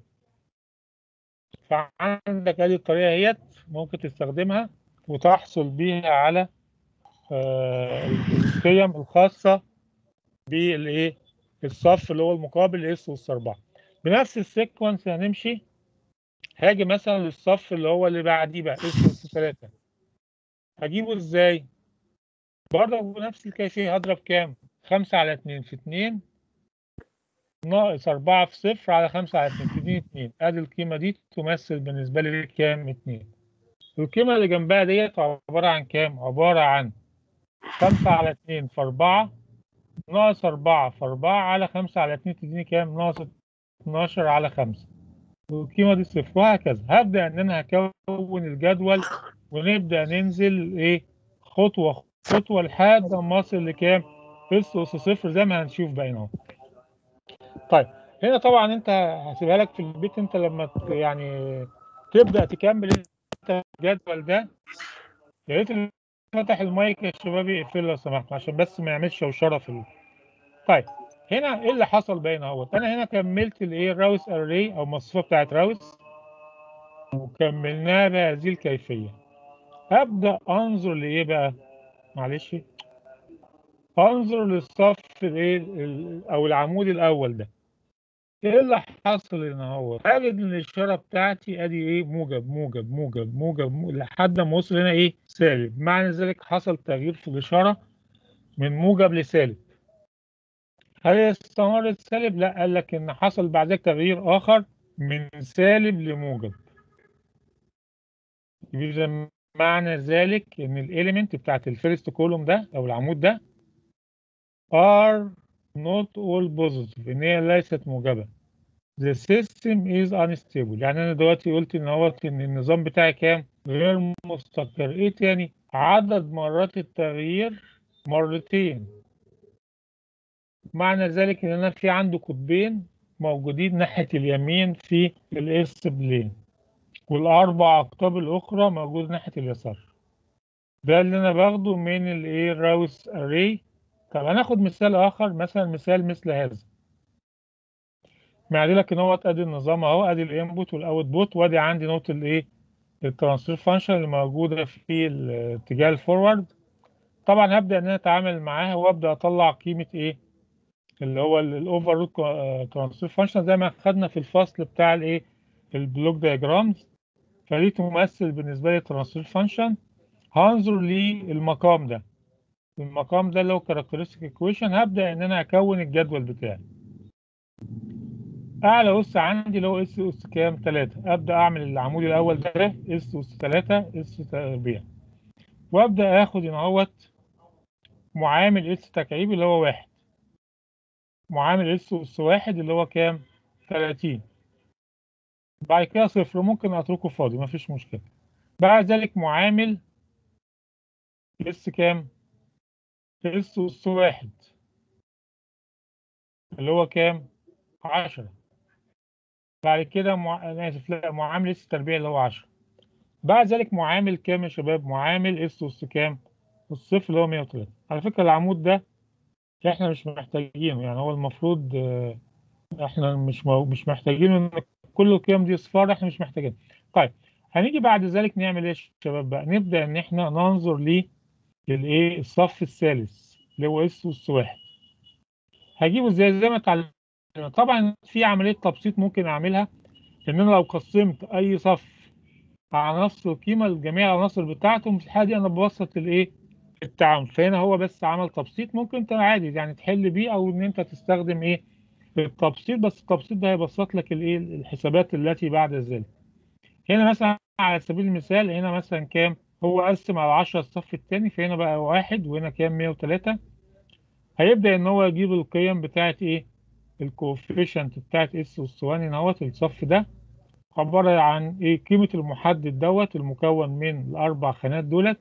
فعندك هذه الطريقة هي ممكن تستخدمها وتحصل بيها على آه، القيم الخاصة بالايه الصف اللي هو المقابل اس اس 4 بنفس السيكونس هنمشي هاجي مثلا للصف اللي هو اللي بعديه بقى اس اس 3 هجيبه ازاي برضه بنفس الكيفية هضرب كام 5 على 2 في 2 ناقص 4 في صفر على 5 على 2 تديني 2 ادي القيمة دي تمثل بالنسبة لي كام 2 القيمة اللي جنبها ديت عبارة عن كام عبارة عن 5 على 2 في 4 ناقص 4 في 4 على 5 على 2 تديني كام ناقص 12 على 5 والقيمة دي صفر وهكذا هبدأ إن أنا هكون الجدول ونبدأ ننزل إيه خطوة خطوة لحد ما أصل لكام اس أس صفر زي ما هنشوف بقى هنا أهو. طيب هنا طبعا أنت هسيبها لك في البيت أنت لما ت- يعني تبدأ تكمل أنت الجدول ده يا ريت اللي فتح المايك يا شباب يقفل لو سمحت عشان بس ما يعملش شوشره في ال... طيب هنا ايه اللي حصل بقى هنا اهوت انا هنا كملت الايه الراوس اري او المصفوفه بتاعت راوس وكملناها بهذه الكيفيه ابدا انظر لايه بقى معلش انظر للصف الايه ال- او العمود الاول ده ايه اللي حصل هنا هو اجد ان الاشاره بتاعتي ادي ايه موجب موجب موجب موجب, موجب لحد ما وصل هنا ايه سالب معنى ذلك حصل تغيير في الاشاره من موجب لسالب هل استمر السالب لا قال لك ان حصل بعد ذلك تغيير اخر من سالب لموجب اذا معنى ذلك ان الاليمنت بتاعت الفيرست كولوم ده او العمود ده are not all positive ان هي ليست موجبه the system is unstable يعني انا دلوقتي قلت ان هو ان النظام بتاعي كام غير مستقر ايه تاني عدد مرات التغيير مرتين معنى ذلك ان انا في عندي قطبين موجودين ناحيه اليمين في الاس بلين والاربع اقطاب الاخرى موجوده ناحيه اليسار ده اللي انا باخده من الايه راوس اري طب هناخد مثال اخر مثلا مثال مثل هذا معدي لك ان هو ادي النظام اهو ادي الانبوت والاوتبوت وادي عندي نقطه الايه الترانسفير فانكشن اللي موجوده في الاتجاه الفورورد طبعا هبدا ان انا اتعامل معاها وابدا اطلع قيمه ايه اللي هو الاوفر روت ترانسفير فانكشن زي ما خدنا في الفصل بتاع الايه البلوك دايجرامز فدي تمثل بالنسبه لي ترانسفير فانكشن هنظر للمقام ده المقام ده اللي هو كاركترستيك ايكويشن هبدا ان انا اكون الجدول بتاعي اعلى اس عندي اللي هو اس اس كام 3 ابدا اعمل العمود الاول ده اس اس 3 اس تربيع وابدا اخد هنا اهوت معامل اس تكعيب اللي هو واحد معامل اس اس واحد اللي هو كام 30 بعد كده صفر ممكن اتركه فاضي مفيش مشكله بعد ذلك معامل اس كام اس اس واحد اللي هو كام 10 بعد كده مع... انا اسف لا معامل اس تربيع اللي هو 10 بعد ذلك معامل كام يا شباب معامل اس اس كام والصفر اللي هو 103 على فكرة العمود ده احنا مش محتاجينه يعني هو المفروض آه، احنا مش مو مش محتاجينه ان كل القيم دي صفار احنا مش محتاجينها طيب هنيجي بعد ذلك نعمل ايه يا شباب بقى نبدأ ان احنا ننظر للايه الصف الثالث اللي هو اس اس واحد هجيبه ازاي زي ما اتعلمنا طبعا في عملية تبسيط ممكن اعملها ان انا لو قسمت اي صف عناصر القيمة لجميع العناصر بتاعته في الحالة دي انا ببسط الايه التعامل فهنا هو بس عمل تبسيط ممكن انت عادي يعني تحل بيه او ان انت تستخدم ايه التبسيط بس التبسيط ده هيبسط لك الايه الحسابات التي بعد ذلك هنا مثلا على سبيل المثال هنا مثلا كام هو قسم على 10 الصف الثاني فهنا بقى واحد وهنا كام 103 هيبدأ ان هو يجيب القيم بتاعت ايه الكوفيشنت بتاعت اس والصواني اهوت الصف ده عبارة عن ايه قيمة المحدد دوت المكون من الاربع خانات دولت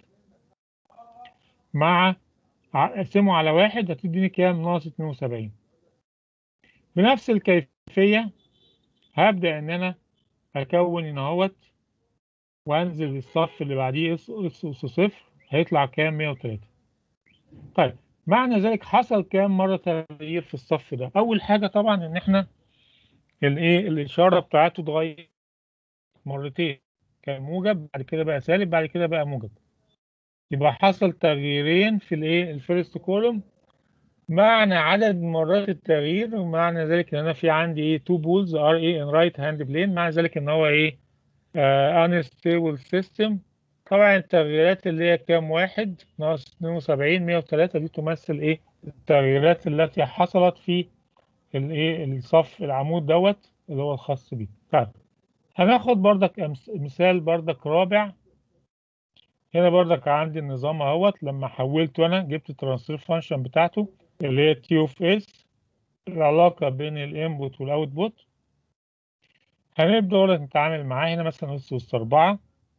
مع اقسمه على واحد هتديني كام ناقص 72 بنفس الكيفية هبدأ ان انا اكون هنا اهوت وانزل الصف اللي بعديه اس اس اس صفر هيطلع كام 103 طيب معنى ذلك حصل كام مرة تغيير في الصف ده أول حاجة طبعا إن إحنا الإيه الإشارة بتاعته اتغير مرتين كان موجب بعد كده بقى سالب بعد كده بقى موجب يبقى حصل تغييرين في الإيه الفيرست كولوم معنى عدد مرات التغيير ومعنى ذلك إن أنا في عندي إيه تو بولز ار إيه ان رايت هاند بلين معنى ذلك إن هو إيه انستيبل سيستم طبعا التغييرات اللي هي كام واحد ناقص 72 103 دي تمثل ايه التغييرات التي حصلت في الايه الصف العمود دوت اللي هو الخاص بيه طيب هناخد بردك أمس- مثال بردك رابع هنا بردك عندي النظام اهوت لما حولته انا جبت الترانسفير فانكشن بتاعته اللي هي تي اوف اس العلاقه بين الانبوت والاوتبوت هنبدا ولا نتعامل معاه هنا مثلا اس اس 4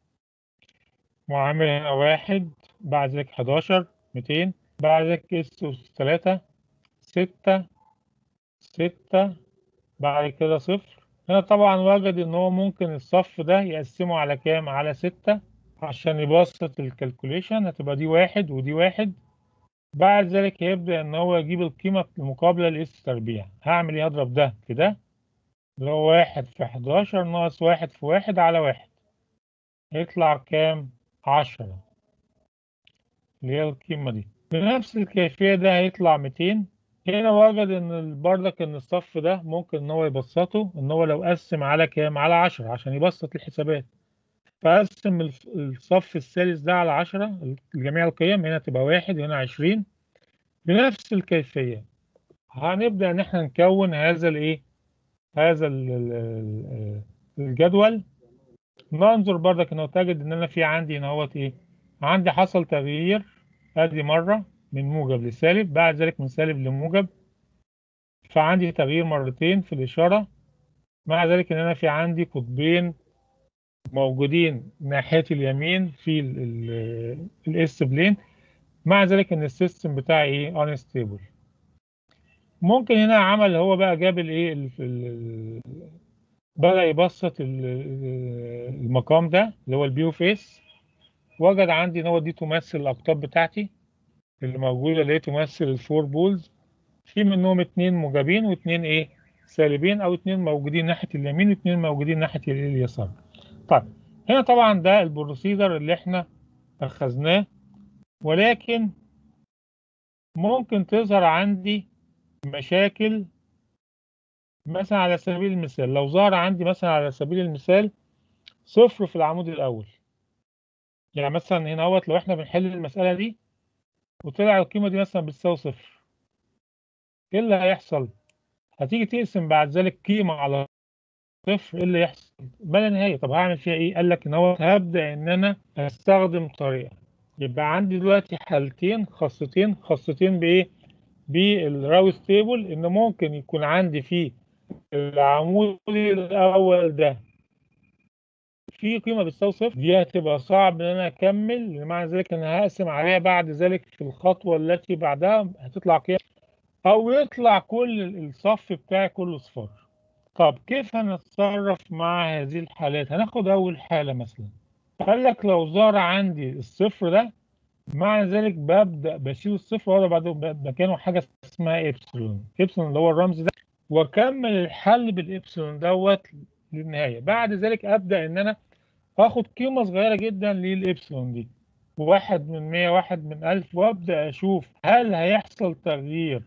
وعامل هنا واحد بعد ذلك 11 200 بعد ذلك اس اس 3 6 6 بعد كده صفر هنا طبعا وجد ان هو ممكن الصف ده يقسمه على كام على 6 عشان يبسط الكالكوليشن هتبقى دي واحد ودي واحد بعد ذلك هيبدأ ان هو يجيب القيمة المقابلة لاس تربيع هعمل ايه هضرب ده في ده اللي هو واحد في 11 ناقص واحد في واحد على واحد هيطلع كام عشرة اللي هي القيمة دي بنفس الكيفية ده هيطلع 200 هنا وجد ان بردك ان الصف ده ممكن ان هو يبسطه ان هو لو قسم على كام على 10 عشان يبسط الحسابات فقسم الف- الصف الثالث ده على 10 جميع القيم هنا تبقى واحد وهنا 20 بنفس الكيفية هنبدأ ان احنا نكون هذا الايه هذا ال- ال- ال- الجدول ننظر بردك انه تجد ان انا في عندي هنا اهوت ايه عندي حصل تغيير ادي مرة من موجب لسالب بعد ذلك من سالب لموجب فعندي تغيير مرتين في الإشارة مع ذلك ان انا في عندي قطبين موجودين ناحية اليمين في الاس بلين مع ذلك ان السيستم بتاعي ايه انستيبل ممكن هنا عمل هو بقى جاب الايه ال- ال- بدأ يبسط ال- المقام ده اللي هو البيو فيس وجد عندي ان هو دي تمثل الاقطاب بتاعتي اللي موجوده اللي هي تمثل الفور بولز في منهم اتنين موجبين واتنين ايه سالبين او اتنين موجودين ناحيه اليمين واتنين موجودين ناحيه ال- اليسار طيب هنا طبعا ده البروسيدر اللي احنا اخذناه ولكن ممكن تظهر عندي مشاكل مثلا على سبيل المثال لو ظهر عندي مثلا على سبيل المثال صفر في العمود الأول يعني مثلا هنا اهوت لو احنا بنحل المسألة دي وطلع القيمة دي مثلا بتساوي صفر ايه اللي هيحصل؟ هتيجي تقسم بعد ذلك قيمة على صفر ايه اللي يحصل؟ ما لا نهاية طب هعمل فيها ايه؟ قال لك ان هو هبدأ ان انا استخدم طريقة يبقى عندي دلوقتي حالتين خاصتين خاصتين بايه؟ بالراوس تيبل ان ممكن يكون عندي فيه العمود الاول ده في قيمه بتساوي صفر دي هتبقى صعب ان انا اكمل معنى ذلك ان هقسم عليها بعد ذلك في الخطوه التي بعدها هتطلع قيم او يطلع كل الصف بتاعي كله صفار طب كيف هنتصرف مع هذه الحالات هناخد اول حاله مثلا قال لك لو ظهر عندي الصفر ده معنى ذلك ببدأ بشيل الصفر وأضع بعد مكانه حاجة اسمها إبسلون إبسلون اللي هو الرمز ده وأكمل الحل بالإبسلون دوت للنهاية بعد ذلك أبدأ إن أنا آخد قيمة صغيرة جدا للإبسلون دي واحد من مية واحد من ألف وأبدأ أشوف هل هيحصل تغيير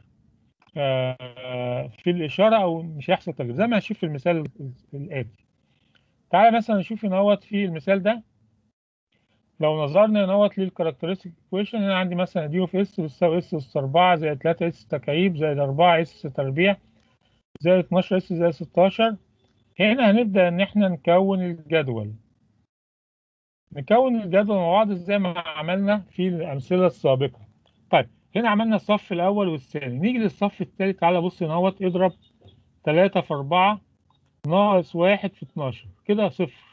في الإشارة أو مش هيحصل تغيير زي ما هنشوف في المثال الآتي تعالى مثلا نشوف ان هوت في المثال ده لو نظرنا ان هوت للكاركترستيك ايكويشن هنا عندي مثلا دي اوف اس بتساوي اس اس 4 زائد 3 اس تكعيب زائد 4 اس تربيع زائد 12 اس زائد 16 هنا هنبدا ان احنا نكون الجدول نكون الجدول مع بعض زي ما عملنا في الامثله السابقه طيب هنا عملنا الصف الاول والثاني نيجي للصف الثالث تعالى بص ان هوت اضرب 3 في 4 ناقص واحد في 12 كده صفر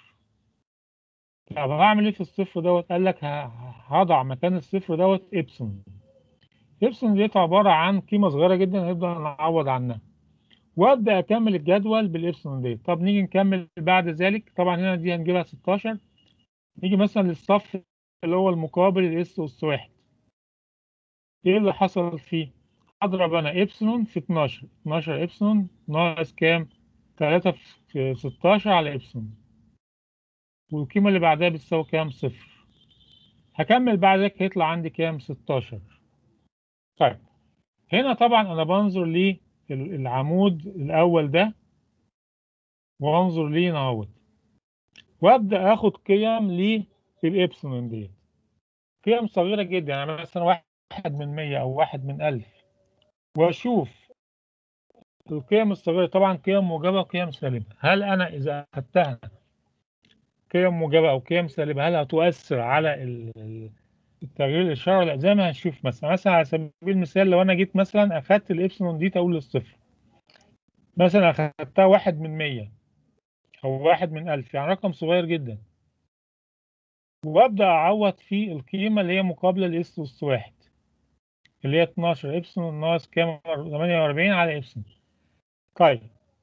طب هعمل ايه في الصفر دوت قال لك هضع مكان الصفر دوت ابسون ابسون ديت عباره عن قيمه صغيره جدا نقدر نعوض عنها وابدا اكمل الجدول بالابسون ديت طب نيجي نكمل بعد ذلك طبعا هنا دي هنجيبها 16 نيجي مثلا للصف اللي هو المقابل الاس اس واحد ايه اللي حصل فيه اضرب انا ابسلون في 12 12 ابسلون ناقص كام 3 في 16 على إبسلون والقيمة اللي بعدها بتساوي كام؟ صفر هكمل بعد ذلك هيطلع عندي كام؟ 16 طيب هنا طبعا أنا بنظر للعمود الأول ده وأنظر ليه نهوت وأبدأ آخد قيم للإبسلون ديت قيم صغيرة جدا يعني مثلا واحد من 100 أو واحد من 1000 وأشوف القيم الصغيرة طبعا قيم موجبة وقيم سالبة هل أنا إذا أخذتها قيم موجبة أو قيم سالبة هل هتؤثر على التغيير الإشارة لا زي ما هنشوف مثلا مثلا على سبيل المثال لو أنا جيت مثلا أخدت الإبسلون دي تقول للصفر مثلا أخدتها واحد من مية أو واحد من ألف يعني رقم صغير جدا وأبدأ أعوض في القيمة اللي هي مقابلة لإس أس واحد اللي هي 12 إبسلون ناقص كام 48 على إبسلون طيب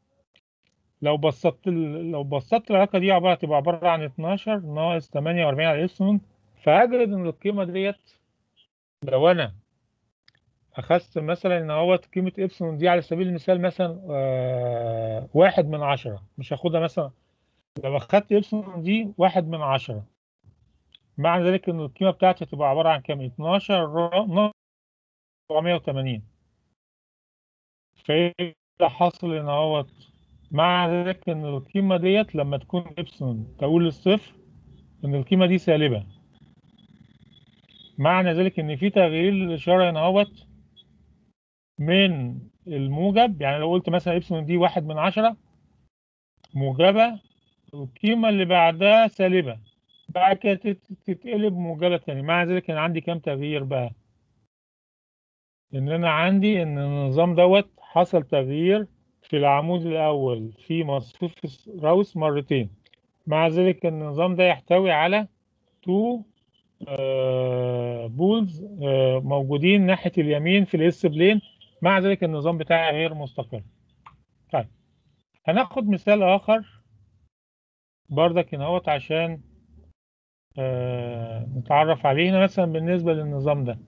لو بسطت لو بسطت العلاقه دي عباره تبقى عباره عن 12 ناقص 48 على ابسلون فهجد ان القيمه ديت لو انا اخذت مثلا ان هو قيمه ابسلون دي على سبيل المثال مثلا آه واحد من عشرة مش هاخدها مثلا لو اخدت ابسلون دي واحد من عشرة معنى ذلك ان القيمه بتاعتي هتبقى عباره عن كام 12 480 فايه اللي حاصل ان هو مع ذلك ان القيمه ديت لما تكون ابسلون تقول للصفر ان القيمه دي سالبه معنى ذلك ان في تغيير للاشاره هنا اهوت من الموجب يعني لو قلت مثلا ابسلون دي واحد من عشرة موجبة القيمة اللي بعدها سالبة بعد كده تتقلب موجبة تاني مع ذلك أنا عندي كام تغيير بقى إن أنا عندي إن النظام دوت حصل تغيير في العمود الأول في مصفوف راوس مرتين مع ذلك النظام ده يحتوي على تو بولز موجودين ناحية اليمين في الاس بلين مع ذلك النظام بتاعي غير مستقر طيب هناخد مثال آخر بردك هنا اهوت عشان آه نتعرف عليه هنا مثلا بالنسبة للنظام ده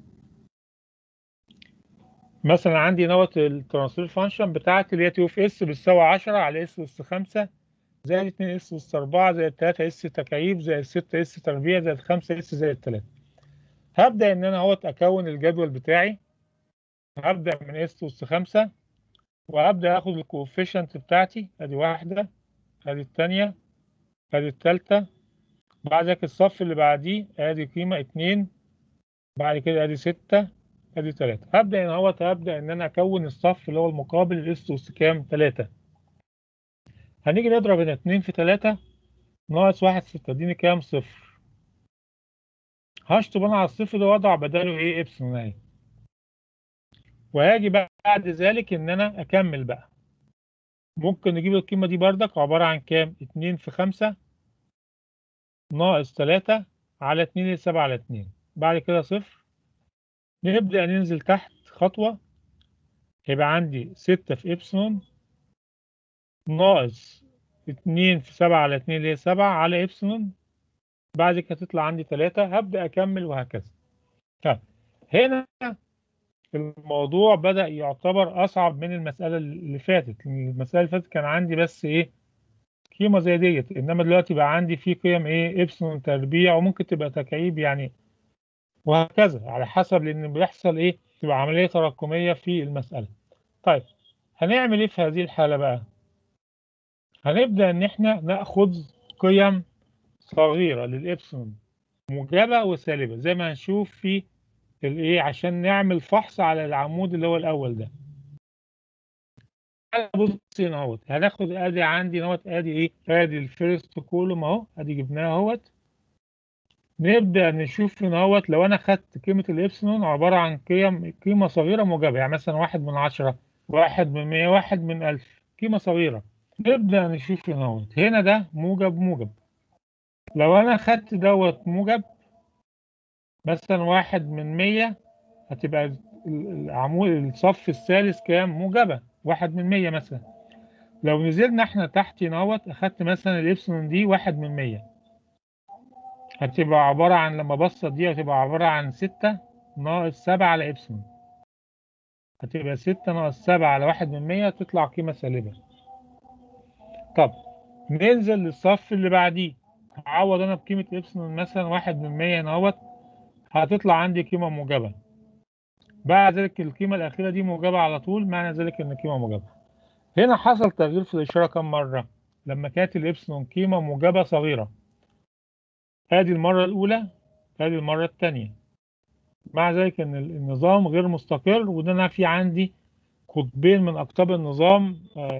مثلا عندي نوت الترانسفير فانكشن بتاعتي اللي هي تي اوف اس بتساوي 10 على اس اس 5 زائد 2 اس اس 4 زائد 3 اس تكعيب زائد 6 اس تربيع زائد 5 اس زائد 3 هبدا ان انا اهوت اكون الجدول بتاعي هبدا من اس اس 5 وهبدا اخد الكوفيشنت بتاعتي ادي واحده ادي الثانيه ادي الثالثه بعد ذلك الصف اللي بعديه ادي قيمه 2 بعد كده ادي 6 ادي 3 هبدا ان هو هبدا ان انا اكون الصف اللي هو المقابل الاس اس كام 3 هنيجي نضرب هنا 2 في 3 ناقص 1 6 اديني كام صفر هشطب انا على الصفر ده واضع بداله ايه ابسلون اهي وهاجي بعد ذلك ان انا اكمل بقى ممكن نجيب القيمه دي بردك عباره عن كام 2 في 5 ناقص 3 على 2 7 على 2 بعد كده صفر نبدأ ننزل تحت خطوة هيبقى عندي ستة في إبسلون ناقص اتنين في سبعة على اتنين اللي هي سبعة على إبسلون بعد كده تطلع عندي تلاتة هبدأ أكمل وهكذا طيب هنا الموضوع بدأ يعتبر أصعب من المسألة اللي فاتت المسألة اللي فاتت كان عندي بس إيه قيمة زي ديت إنما دلوقتي بقى عندي في قيم إيه إبسلون تربيع وممكن تبقى تكعيب يعني وهكذا على حسب لأن بيحصل إيه تبقى عملية تراكمية في المسألة طيب هنعمل إيه في هذه الحالة بقى هنبدأ إن إحنا ناخد قيم صغيرة للإبسلون موجبة وسالبة زي ما هنشوف في الايه عشان نعمل فحص على العمود اللي هو الاول ده بص هنا اهوت هناخد ادي عندي اهوت ادي ايه ادي الفيرست كولوم اهو ادي جبناها اهوت نبدا نشوف هنا اهوت لو انا خدت قيمه الابسلون عباره عن قيم قيمه صغيره موجبه يعني مثلا واحد من عشرة واحد من مية واحد من ألف قيمه صغيره نبدا نشوف هنا اهوت هنا ده موجب موجب لو انا خدت دوت موجب مثلا واحد من مية هتبقى العمود الصف الثالث كام موجبة واحد من مية مثلا لو نزلنا احنا تحت نوت اخدت مثلا الابسلون دي واحد من مية هتبقى عبارة عن لما بسط دي هتبقى عبارة عن ستة ناقص سبعة على ابسلون هتبقى ستة ناقص سبعة على واحد من مية تطلع قيمة سالبة طب ننزل للصف اللي بعديه هعوض انا بقيمة ابسلون مثلا واحد من مية نوت هتطلع عندي قيمة موجبة بعد ذلك القيمة الأخيرة دي موجبة على طول معنى ذلك إن القيمة موجبة هنا حصل تغيير في الإشارة كم مرة لما كانت الإبسلون قيمة موجبة صغيرة ادي المرة الأولى ادي المرة الثانية مع ذلك إن النظام غير مستقر وإن أنا في عندي قطبين من أقطاب النظام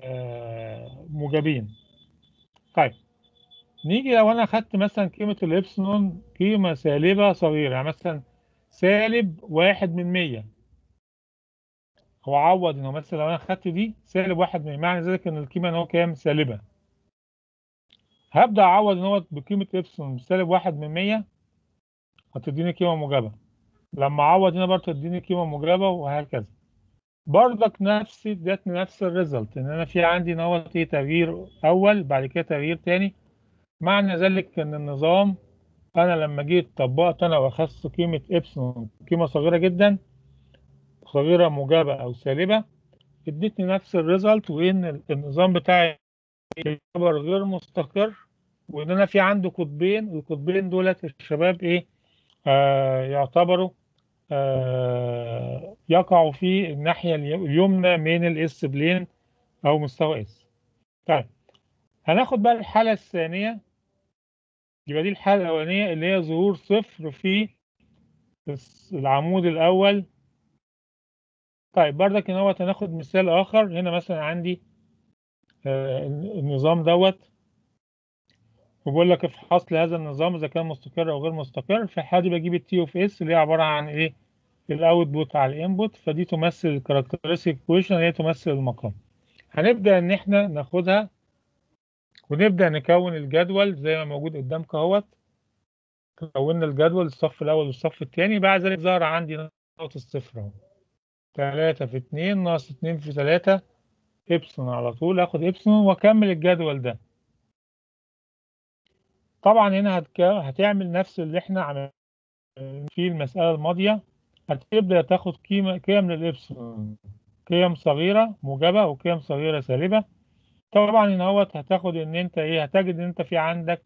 موجبين طيب نيجي لو انا خدت مثلا قيمة الإبسلون قيمة سالبة صغيرة يعني مثلا سالب واحد من مية هو عوض انه مثلا لو انا خدت دي سالب واحد من معنى ذلك ان القيمة ان هو كام سالبة هبدأ اعوض ان هو بقيمة إبسلون سالب واحد من مية هتديني قيمة موجبة لما اعوض هنا برضه تديني قيمة موجبة وهكذا برضك نفس ادتني نفس الريزلت ان انا في عندي ان هو ايه تغيير اول بعد كده تغيير تاني معنى ذلك ان النظام انا لما جيت طبقت انا واخدت قيمه ابسلون قيمه صغيره جدا صغيره موجبه او سالبه ادتني نفس الريزلت وان النظام بتاعي يعتبر غير مستقر وان انا في عنده قطبين القطبين دولت الشباب ايه آه يعتبروا آه يقعوا في الناحيه اليمنى من الاس بلين او مستوى اس طيب هناخد بقى الحالة الثانية يبقى دي الحالة الأولانية اللي هي ظهور صفر في العمود الأول طيب بردك ان هو هناخد مثال آخر هنا مثلا عندي آه النظام دوت وبقول لك افحص لي هذا النظام إذا كان مستقر أو غير مستقر في الحالة دي بجيب التي اوف اس اللي هي عبارة عن إيه الأوتبوت على الإنبوت فدي تمثل الكاركترستيك ايكويشن هي تمثل المقام هنبدأ إن إحنا ناخدها ونبدأ نكون الجدول زي ما موجود قدامك اهوت كونا الجدول الصف الأول والصف الثاني بعد ذلك ظهر عندي نقطة الصفر اهو تلاتة في اتنين ناقص اتنين في تلاتة إبسلون على طول آخد إبسلون وأكمل الجدول ده طبعا هنا هتك... هتعمل نفس اللي احنا عملناه في المسألة الماضية هتبدأ تاخد قيمة قيم للإبسلون قيم صغيرة موجبة وقيم صغيرة سالبة طبعا هنا هوت هتاخد ان انت ايه هتجد ان انت في عندك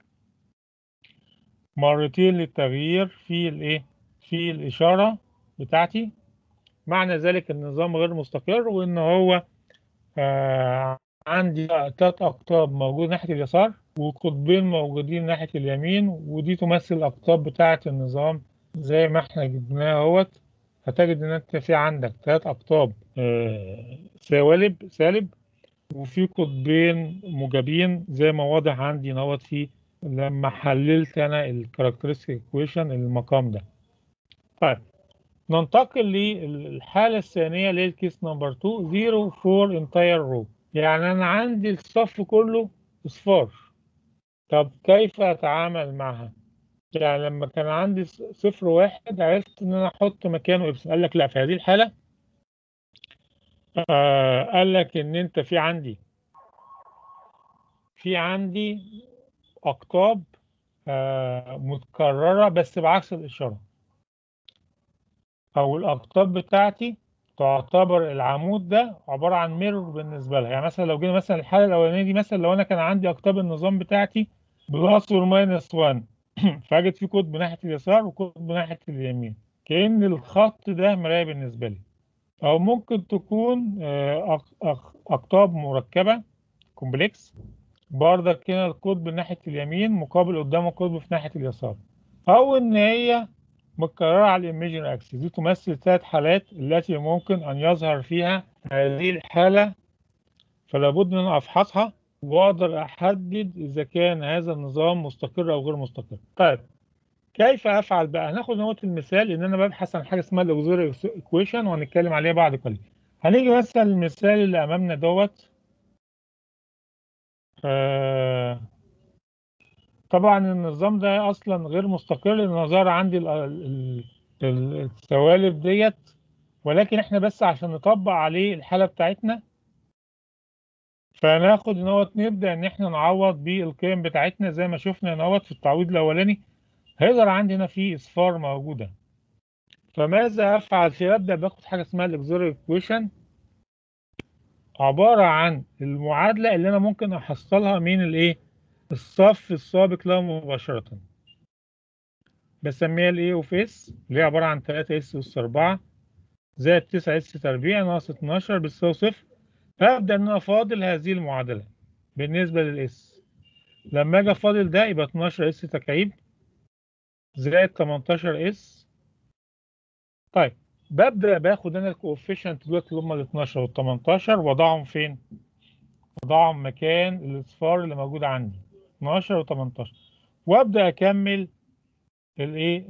مرتين للتغيير في الايه في الاشاره بتاعتي معنى ذلك النظام غير مستقر وان هو آه عندي ثلاث اقطاب موجود ناحيه اليسار وقطبين موجودين ناحيه اليمين ودي تمثل الاقطاب بتاعه النظام زي ما احنا جبناه اهوت هتجد ان انت في عندك ثلاث اقطاب آه سوالب سالب وفي قطبين موجبين زي ما واضح عندي نوت في لما حللت انا الكاركترستيك ايكويشن المقام ده طيب ننتقل للحالة الثانية اللي هي الكيس نمبر 2 0 4 انتاير رو يعني انا عندي الصف كله اصفار طب كيف اتعامل معها يعني لما كان عندي صفر واحد عرفت ان انا احط مكانه ابسلون قال لك لا في هذه الحالة آه قال لك ان انت في عندي في عندي اقطاب آه متكرره بس بعكس الاشاره او الاقطاب بتاعتي تعتبر العمود ده عباره عن ميرور بالنسبه لها يعني مثلا لو جينا مثلا الحاله الاولانيه دي مثلا لو انا كان عندي اقطاب النظام بتاعتي بلس وماينس 1 فاجد في قطب ناحيه اليسار وقطب ناحيه اليمين كأن الخط ده مراية بالنسبة لي أو ممكن تكون أقطاب مركبة كومبلكس بردك هنا القطب ناحية اليمين مقابل قدامه قطب في ناحية اليسار أو إن هي متكررة على الإيميجن أكسس دي تمثل ثلاث حالات التي ممكن أن يظهر فيها هذه الحالة فلا بد أن أفحصها وأقدر أحدد إذا كان هذا النظام مستقر أو غير مستقر. طيب كيف افعل بقى هناخد نقطه المثال ان انا ببحث عن حاجه اسمها الاوزوري ايكويشن وهنتكلم عليها بعد قليل هنيجي مثلا المثال اللي امامنا دوت آه طبعا النظام ده اصلا غير مستقر لان ظهر عندي السوالف ديت ولكن احنا بس عشان نطبق عليه الحاله بتاعتنا فناخد نوت نبدا ان احنا نعوض بالقيم بتاعتنا زي ما شفنا نوت في التعويض الاولاني هيظهر عندي هنا في اصفار موجوده فماذا افعل في ابدا باخد حاجه اسمها الاكزوري ايكويشن عباره عن المعادله اللي انا ممكن احصلها من الايه الصف السابق له مباشره بسميها الايه اوف اس اللي هي عباره عن 3 اس اس 4 زائد 9 اس تربيع ناقص 12 بتساوي صفر فابدا ان انا افاضل هذه المعادله بالنسبه للاس لما اجي افاضل ده يبقى 12 اس تكعيب زائد 18 اس طيب ببدا باخد انا الكوفيشنت دلوقتي اللي هم ال 12 وال 18 واضعهم فين؟ اضعهم مكان الاصفار اللي موجوده عندي 12 و 18 وابدا اكمل الايه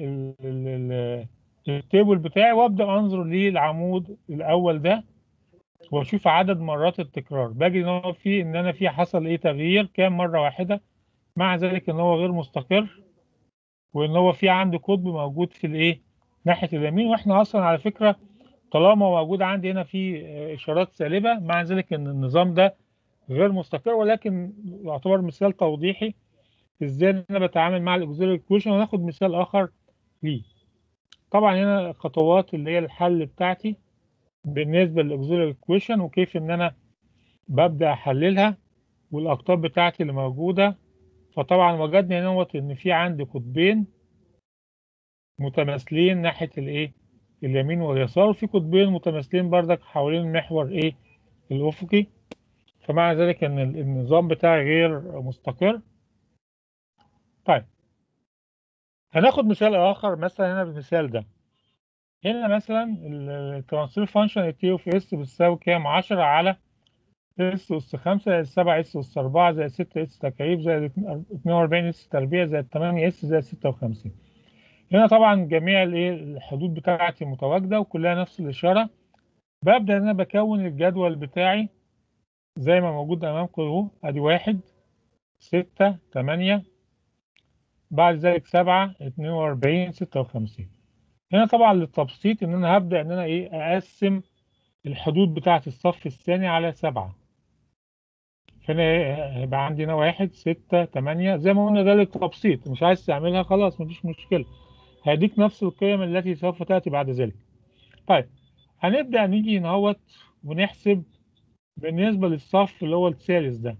التيبل بتاعي وابدا انظر للعمود الاول ده واشوف عدد مرات التكرار باجي ان هو في ان انا في حصل ايه تغيير كام مره واحده مع ذلك ان هو غير مستقر وان هو في عندي قطب موجود في الايه ناحيه اليمين واحنا اصلا على فكره طالما موجود عندي هنا في اشارات سالبه مع ذلك ان النظام ده غير مستقر ولكن يعتبر مثال توضيحي ازاي انا بتعامل مع الاكزيلري ايكويشن وناخد مثال اخر ليه طبعا هنا الخطوات اللي هي الحل بتاعتي بالنسبه للاكزيلري ايكويشن وكيف ان انا ببدا احللها والاقطاب بتاعتي اللي موجوده فطبعا وجدنا نوت ان في عندي قطبين متماثلين ناحيه الايه اليمين واليسار وفي قطبين متماثلين بردك حوالين المحور ايه الافقي فمع ذلك ان النظام بتاعي غير مستقر طيب هناخد مثال اخر مثلا هنا بالمثال ده هنا مثلا الترانسفير فانكشن التي اوف اس بتساوي كام 10 على اس اس 5 زائد 7 اس اس 4 زائد 6 اس تكعيب زائد 42 اس تربيع زائد 8 اس زائد 56 هنا طبعا جميع الايه الحدود بتاعتي متواجده وكلها نفس الاشاره ببدا ان انا بكون الجدول بتاعي زي ما موجود امامكم اهو ادي 1 6 8 بعد ذلك 7 42 56 هنا طبعا للتبسيط ان انا هبدا ان انا ايه اقسم الحدود بتاعه الصف الثاني على 7 فهنا هيبقى عندي هنا 1 6 8 زي ما قلنا ده للتبسيط مش عايز تعملها خلاص مفيش مشكله هيديك نفس القيم التي سوف تاتي بعد ذلك طيب هنبدا نيجي نهوت ونحسب بالنسبه للصف اللي هو الثالث ده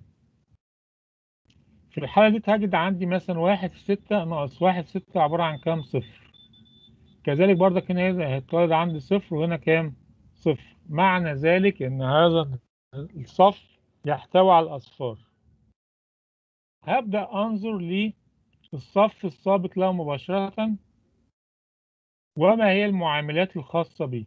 في الحالة دي هجد عندي مثلا واحد في ستة ناقص واحد في ستة عبارة عن كام صفر كذلك برضك هنا هيتولد عندي صفر وهنا كام صفر معنى ذلك ان هذا الصف يحتوي على الأصفار هبدأ أنظر للصف السابق له مباشرة وما هي المعاملات الخاصة به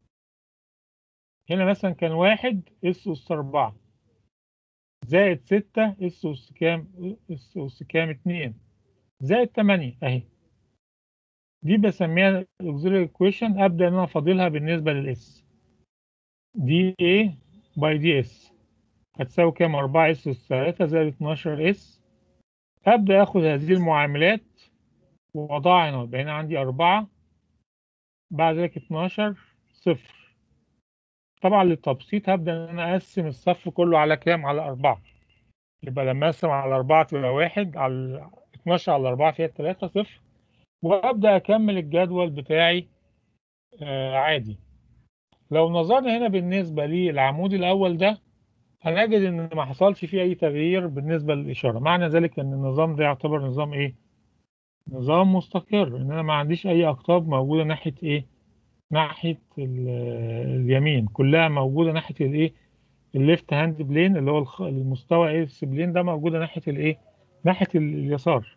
هنا مثلا كان واحد اس أس أربعة زائد ستة اس أس كام اس أس كام اتنين زائد تمانية أهي دي بسميها auxiliary equation أبدأ إن أنا أفاضلها بالنسبة للإس دي A باي دي إس هتساوي كام أربعة إس أس تلاتة زائد اتناشر إس أبدأ آخد هذه المعاملات وأضعها هنا يبقى هنا عندي أربعة بعد ذلك اتناشر صفر طبعا للتبسيط هبدأ إن أنا أقسم الصف كله على كام؟ على أربعة يبقى لما أقسم على أربعة تبقى واحد على 12 على أربعة فيها تلاتة صفر وأبدأ أكمل الجدول بتاعي آه عادي لو نظرنا هنا بالنسبة للعمود الأول ده هنجد إن ما حصلش فيه أي تغيير بالنسبة للإشارة معنى ذلك إن النظام ده يعتبر نظام إيه؟ نظام مستقر إن أنا ما عنديش أي أقطاب موجودة ناحية إيه؟ ناحية اليمين كلها موجودة ناحية الإيه؟ الليفت هاند بلين اللي هو المستوى اس بلين ده موجودة ناحية الإيه؟ ناحية اليسار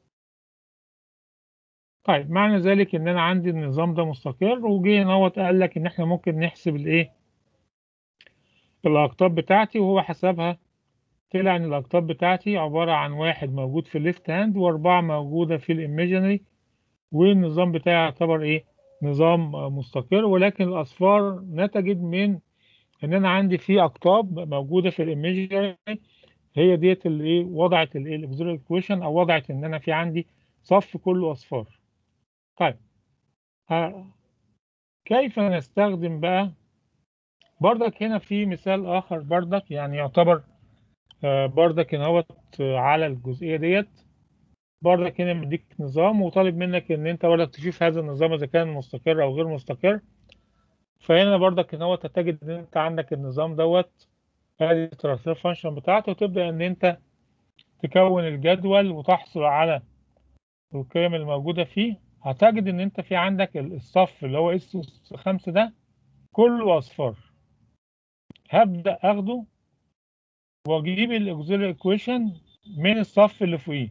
طيب معنى ذلك ان انا عندي النظام ده مستقر وجي هو قال لك ان احنا ممكن نحسب الايه الاقطاب بتاعتي وهو حسبها طلع ان الاقطاب بتاعتي عبارة عن واحد موجود في الليفت هاند واربعة موجودة في الايميجينري والنظام بتاعي يعتبر ايه نظام مستقر ولكن الاصفار نتجت من ان انا عندي في اقطاب موجودة في الايميجينري هي ديت اللي ايه وضعت الايه الاكزيلري ايكويشن او وضعت ان انا في عندي صف كله اصفار طيب ها كيف نستخدم بقى بردك هنا في مثال آخر بردك يعني يعتبر بردك هنا هو على الجزئية ديت بردك هنا مديك نظام وطالب منك ان انت بردك تشوف هذا النظام اذا كان مستقر او غير مستقر فهنا بردك هنا هو تجد ان انت عندك النظام دوت ادي الترانسفير فانكشن بتاعته وتبدا ان انت تكون الجدول وتحصل على القيم الموجودة فيه هتجد ان انت في عندك الصف اللي هو اس اس 5 ده كله اصفار هبدا اخده واجيب الاكزيلري ايكويشن من الصف اللي فوقيه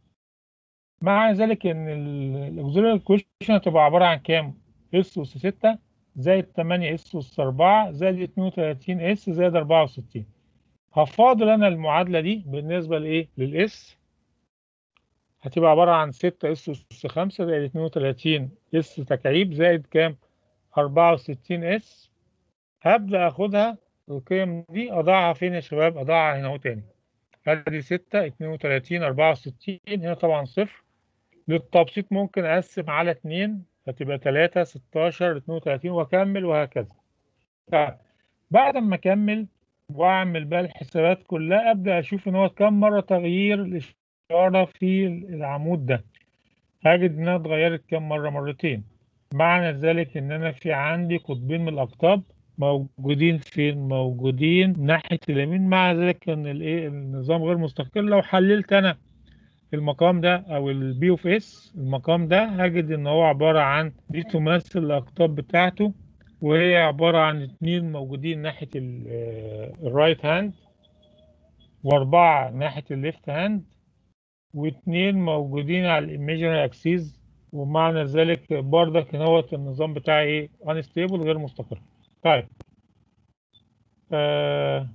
مع ذلك ان الاكزيلري ايكويشن هتبقى عباره عن كام اس اس 6 زائد 8 اس اس 4 زائد 32 اس زائد 64 هفاضل انا المعادله دي بالنسبه لايه للاس هتبقى عبارة عن 6 اس اس 5 زائد 32 اس تكعيب زائد كام 64 اس هبدأ اخدها القيم دي اضعها فين يا شباب اضعها هنا اهو تاني ادي 6 32 64 هنا طبعا صفر للتبسيط ممكن اقسم على 2 فتبقى 3 16 32 واكمل وهكذا طيب بعد ما اكمل واعمل بقى الحسابات كلها ابدا اشوف ان هو كم مره تغيير الإشارة في العمود ده هجد إنها اتغيرت كم مرة مرتين معنى ذلك إن أنا في عندي قطبين من الأقطاب موجودين فين موجودين ناحية اليمين مع ذلك إن الإيه النظام غير مستقر لو حللت أنا المقام ده أو البي اوف اس المقام ده هجد إن هو عبارة عن دي تمثل الأقطاب بتاعته وهي عبارة عن اتنين موجودين ناحية الرايت هاند وأربعة ناحية الليفت هاند واثنين موجودين على الايميجينري اكسيز ومعنى ذلك بردك هو النظام بتاعي ايه انستيبل غير مستقر طيب آه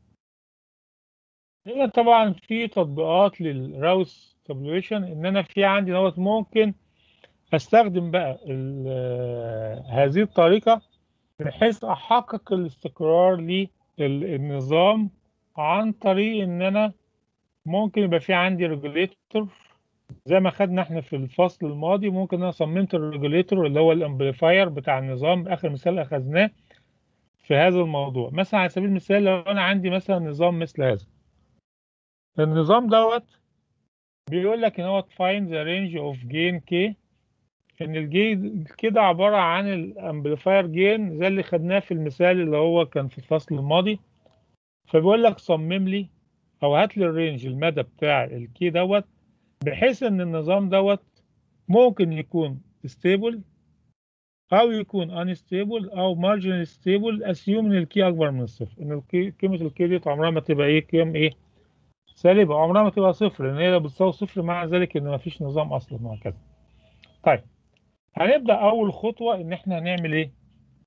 هنا طبعا في تطبيقات للراوس تابلويشن ان انا في عندي دوت ممكن استخدم بقى هذه الطريقه بحيث احقق الاستقرار للنظام عن طريق ان انا ممكن يبقى في عندي ريجوليتور زي ما خدنا احنا في الفصل الماضي ممكن انا صممت الريجوليتور اللي هو الامبليفاير بتاع النظام اخر مثال اخذناه في هذا الموضوع مثلا على سبيل المثال لو انا عندي مثلا نظام مثل هذا النظام دوت بيقول لك ان هو find the range of gain k ان الجين كده عباره عن الامبليفاير جين زي اللي خدناه في المثال اللي هو كان في الفصل الماضي فبيقول لك صمم لي او هات لي الرينج المدى بتاع الكي دوت بحيث ان النظام دوت ممكن يكون ستيبل او يكون انستيبل او مارجنال ستيبل اسيوم ان الكي اكبر من الصفر ان الكي قيمه الكي دي عمرها ما تبقى ايه قيم ايه سالبه عمرها ما تبقى صفر لان هي لو بتساوي صفر مع ذلك ان ما فيش نظام اصلا وهكذا طيب هنبدا اول خطوه ان احنا هنعمل ايه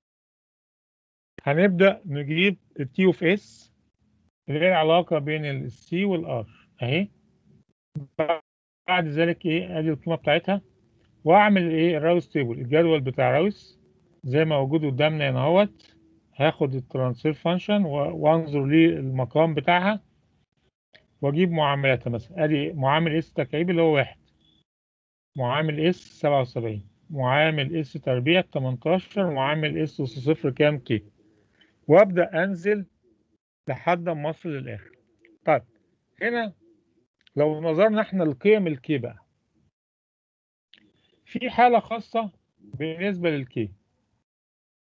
هنبدا نجيب التي اوف اس اللي هي العلاقه بين السي والار اهي بعد ذلك ايه ادي القيمه بتاعتها واعمل ايه الراوس تيبل الجدول بتاع راوس زي ما موجود قدامنا هنا اهوت هاخد الترانسفير فانكشن وانظر للمقام بتاعها واجيب معاملاتها مثلا ادي معامل اس تكعيب اللي هو واحد معامل اس 77 معامل اس تربيع 18 معامل اس اس صفر كام كي وابدا انزل لحد ما اوصل للاخر طيب هنا لو نظرنا احنا لقيم الكي بقى في حالة خاصة بالنسبة للكي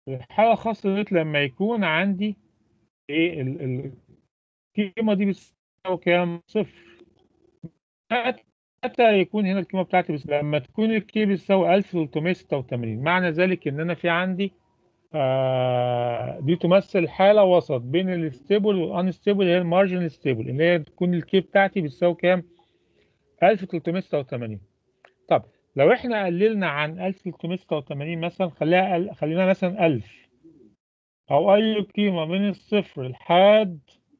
الحالة الخاصة ديت لما يكون عندي ايه ال- ال- القيمة دي بتساوي كام؟ صفر حتى يكون هنا القيمة بتاعتي بس لما تكون الكي بتساوي 1386 معنى ذلك ان انا في عندي آه دي تمثل حالة وسط بين الستيبل والانستيبل هي المارجنال ستيبل اللي هي تكون الكي بتاعتي بتساوي كام؟ 1386 طب لو احنا قللنا عن 1386 مثلا خليها خلينا مثلا 1000 او اي قيمة من الصفر لحد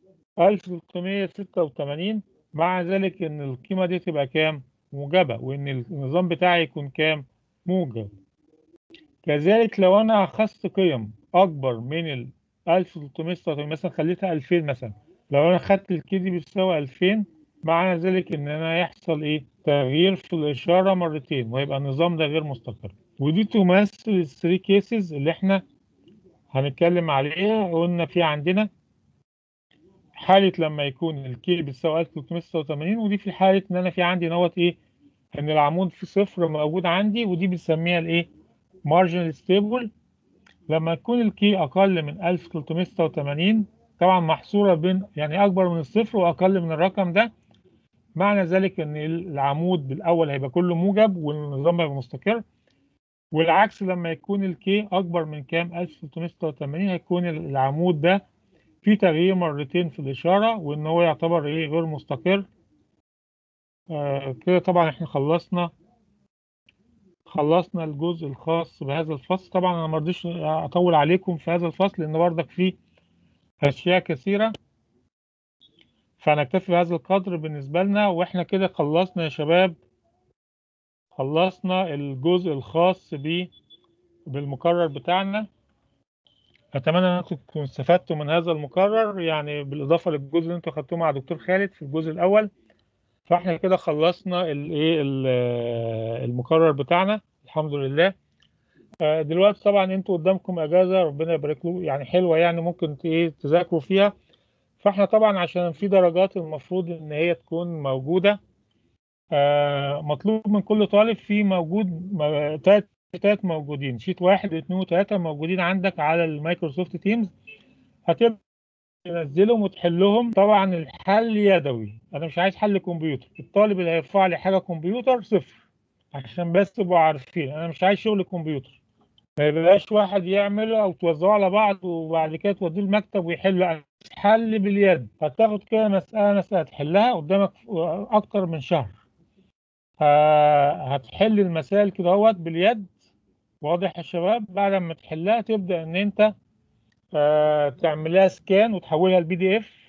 1386 مع ذلك ان القيمة دي تبقى كام موجبة وان النظام بتاعي يكون كام موجب كذلك لو انا اخذت قيم اكبر من ال 1386 مثلا خليتها 2000 مثلا لو انا خدت الكي دي بتساوي 2000 معنى ذلك ان انا يحصل ايه تغيير في الاشاره مرتين ويبقى النظام ده غير مستقر ودي تمثل الثري كيسز اللي احنا هنتكلم عليها قلنا في عندنا حالة لما يكون الكي بتساوي 1386 ودي في حالة ان انا في عندي نوت ايه ان العمود في صفر موجود عندي ودي بنسميها الايه مارجنال ستيبل لما يكون الكي اقل من 1386 طبعا محصورة بين يعني اكبر من الصفر واقل من الرقم ده معنى ذلك ان العمود بالاول هيبقى كله موجب والنظام هيبقى مستقر والعكس لما يكون الكي اكبر من كام 1386 هيكون العمود ده في تغيير مرتين في الاشاره وان هو يعتبر ايه غير مستقر آه كده طبعا احنا خلصنا خلصنا الجزء الخاص بهذا الفصل طبعا انا ما رضيتش اطول عليكم في هذا الفصل لان بردك فيه اشياء كثيره فنكتفي بهذا القدر بالنسبه لنا واحنا كده خلصنا يا شباب خلصنا الجزء الخاص ب بالمقرر بتاعنا اتمنى انكم تكونوا استفدتوا من هذا المقرر يعني بالاضافه للجزء اللي انتوا خدتوه مع دكتور خالد في الجزء الاول فاحنا كده خلصنا الايه المقرر بتاعنا الحمد لله دلوقتي طبعا انتوا قدامكم اجازه ربنا يبارك له يعني حلوه يعني ممكن ايه تذاكروا فيها فاحنا طبعا عشان في درجات المفروض ان هي تكون موجوده آه مطلوب من كل طالب في موجود ثلاث شيتات موجودين شيت واحد واثنين وثلاثه موجودين عندك على المايكروسوفت تيمز هتبدا تنزلهم وتحلهم طبعا الحل يدوي انا مش عايز حل كمبيوتر الطالب اللي هيرفع لي حاجه كمبيوتر صفر عشان بس تبقوا عارفين انا مش عايز شغل كمبيوتر ما يبقاش واحد يعمله او توزعه على بعض وبعد كده توديه المكتب ويحل حل باليد هتاخد كده مساله مساله تحلها قدامك اكتر من شهر هتحل المسائل كده اهوت باليد واضح يا شباب بعد ما تحلها تبدا ان انت تعملها سكان وتحولها لبي دي اف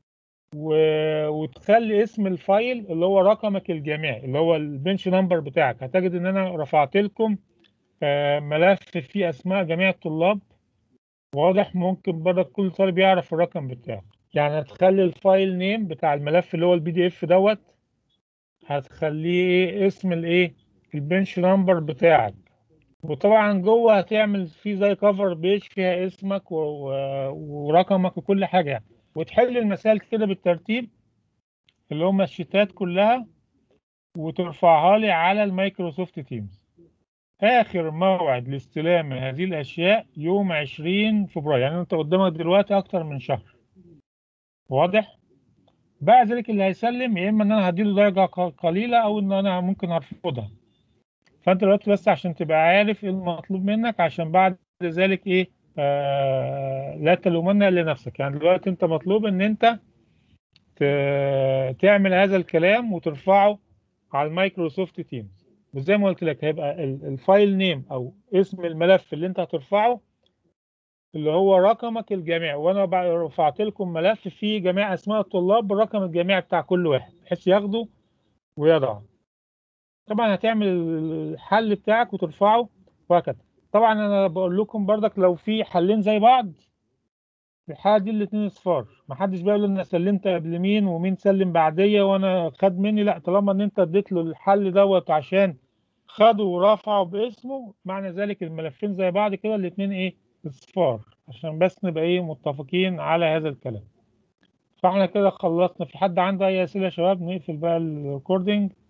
وتخلي اسم الفايل اللي هو رقمك الجامعي اللي هو البنش نمبر بتاعك هتجد ان انا رفعت لكم ملف فيه اسماء جميع الطلاب واضح ممكن برضه كل طالب يعرف الرقم بتاعه يعني هتخلي الفايل نيم بتاع الملف اللي هو البي دي اف دوت هتخليه اسم الايه البنش نمبر بتاعك وطبعا جوه هتعمل فيه زي كفر بيج فيها اسمك و... و... ورقمك وكل حاجه يعني وتحل المسائل كده بالترتيب اللي هم الشيتات كلها وترفعها لي على المايكروسوفت تيمز اخر موعد لاستلام هذه الاشياء يوم 20 فبراير يعني انت قدامك دلوقتي اكتر من شهر واضح بعد ذلك اللي هيسلم يا اما ان انا هديله درجه قليله او ان انا ممكن ارفضها فانت دلوقتي بس عشان تبقى عارف ايه المطلوب منك عشان بعد ذلك ايه آه لا تلومن الا نفسك يعني دلوقتي انت مطلوب ان انت تعمل هذا الكلام وترفعه على المايكروسوفت تيمز وزي ما قلت لك هيبقى الفايل نيم او اسم الملف اللي انت هترفعه اللي هو رقمك الجامعي وانا رفعت لكم ملف فيه جميع اسماء الطلاب بالرقم الجامعي بتاع كل واحد بحيث ياخده ويضعه طبعا هتعمل الحل بتاعك وترفعه وهكذا طبعا انا بقول لكم بردك لو في حلين زي بعض في الحاله دي الاثنين اصفار محدش بقى يقول انا سلمت قبل مين ومين سلم بعديه وانا خد مني لا طالما ان انت اديت له الحل دوت عشان خده ورفعه باسمه معنى ذلك الملفين زي بعض كده الاثنين ايه اصفار عشان بس نبقى ايه متفقين على هذا الكلام فاحنا كده خلصنا في حد عنده اي اسئله يا شباب نقفل بقى الريكوردنج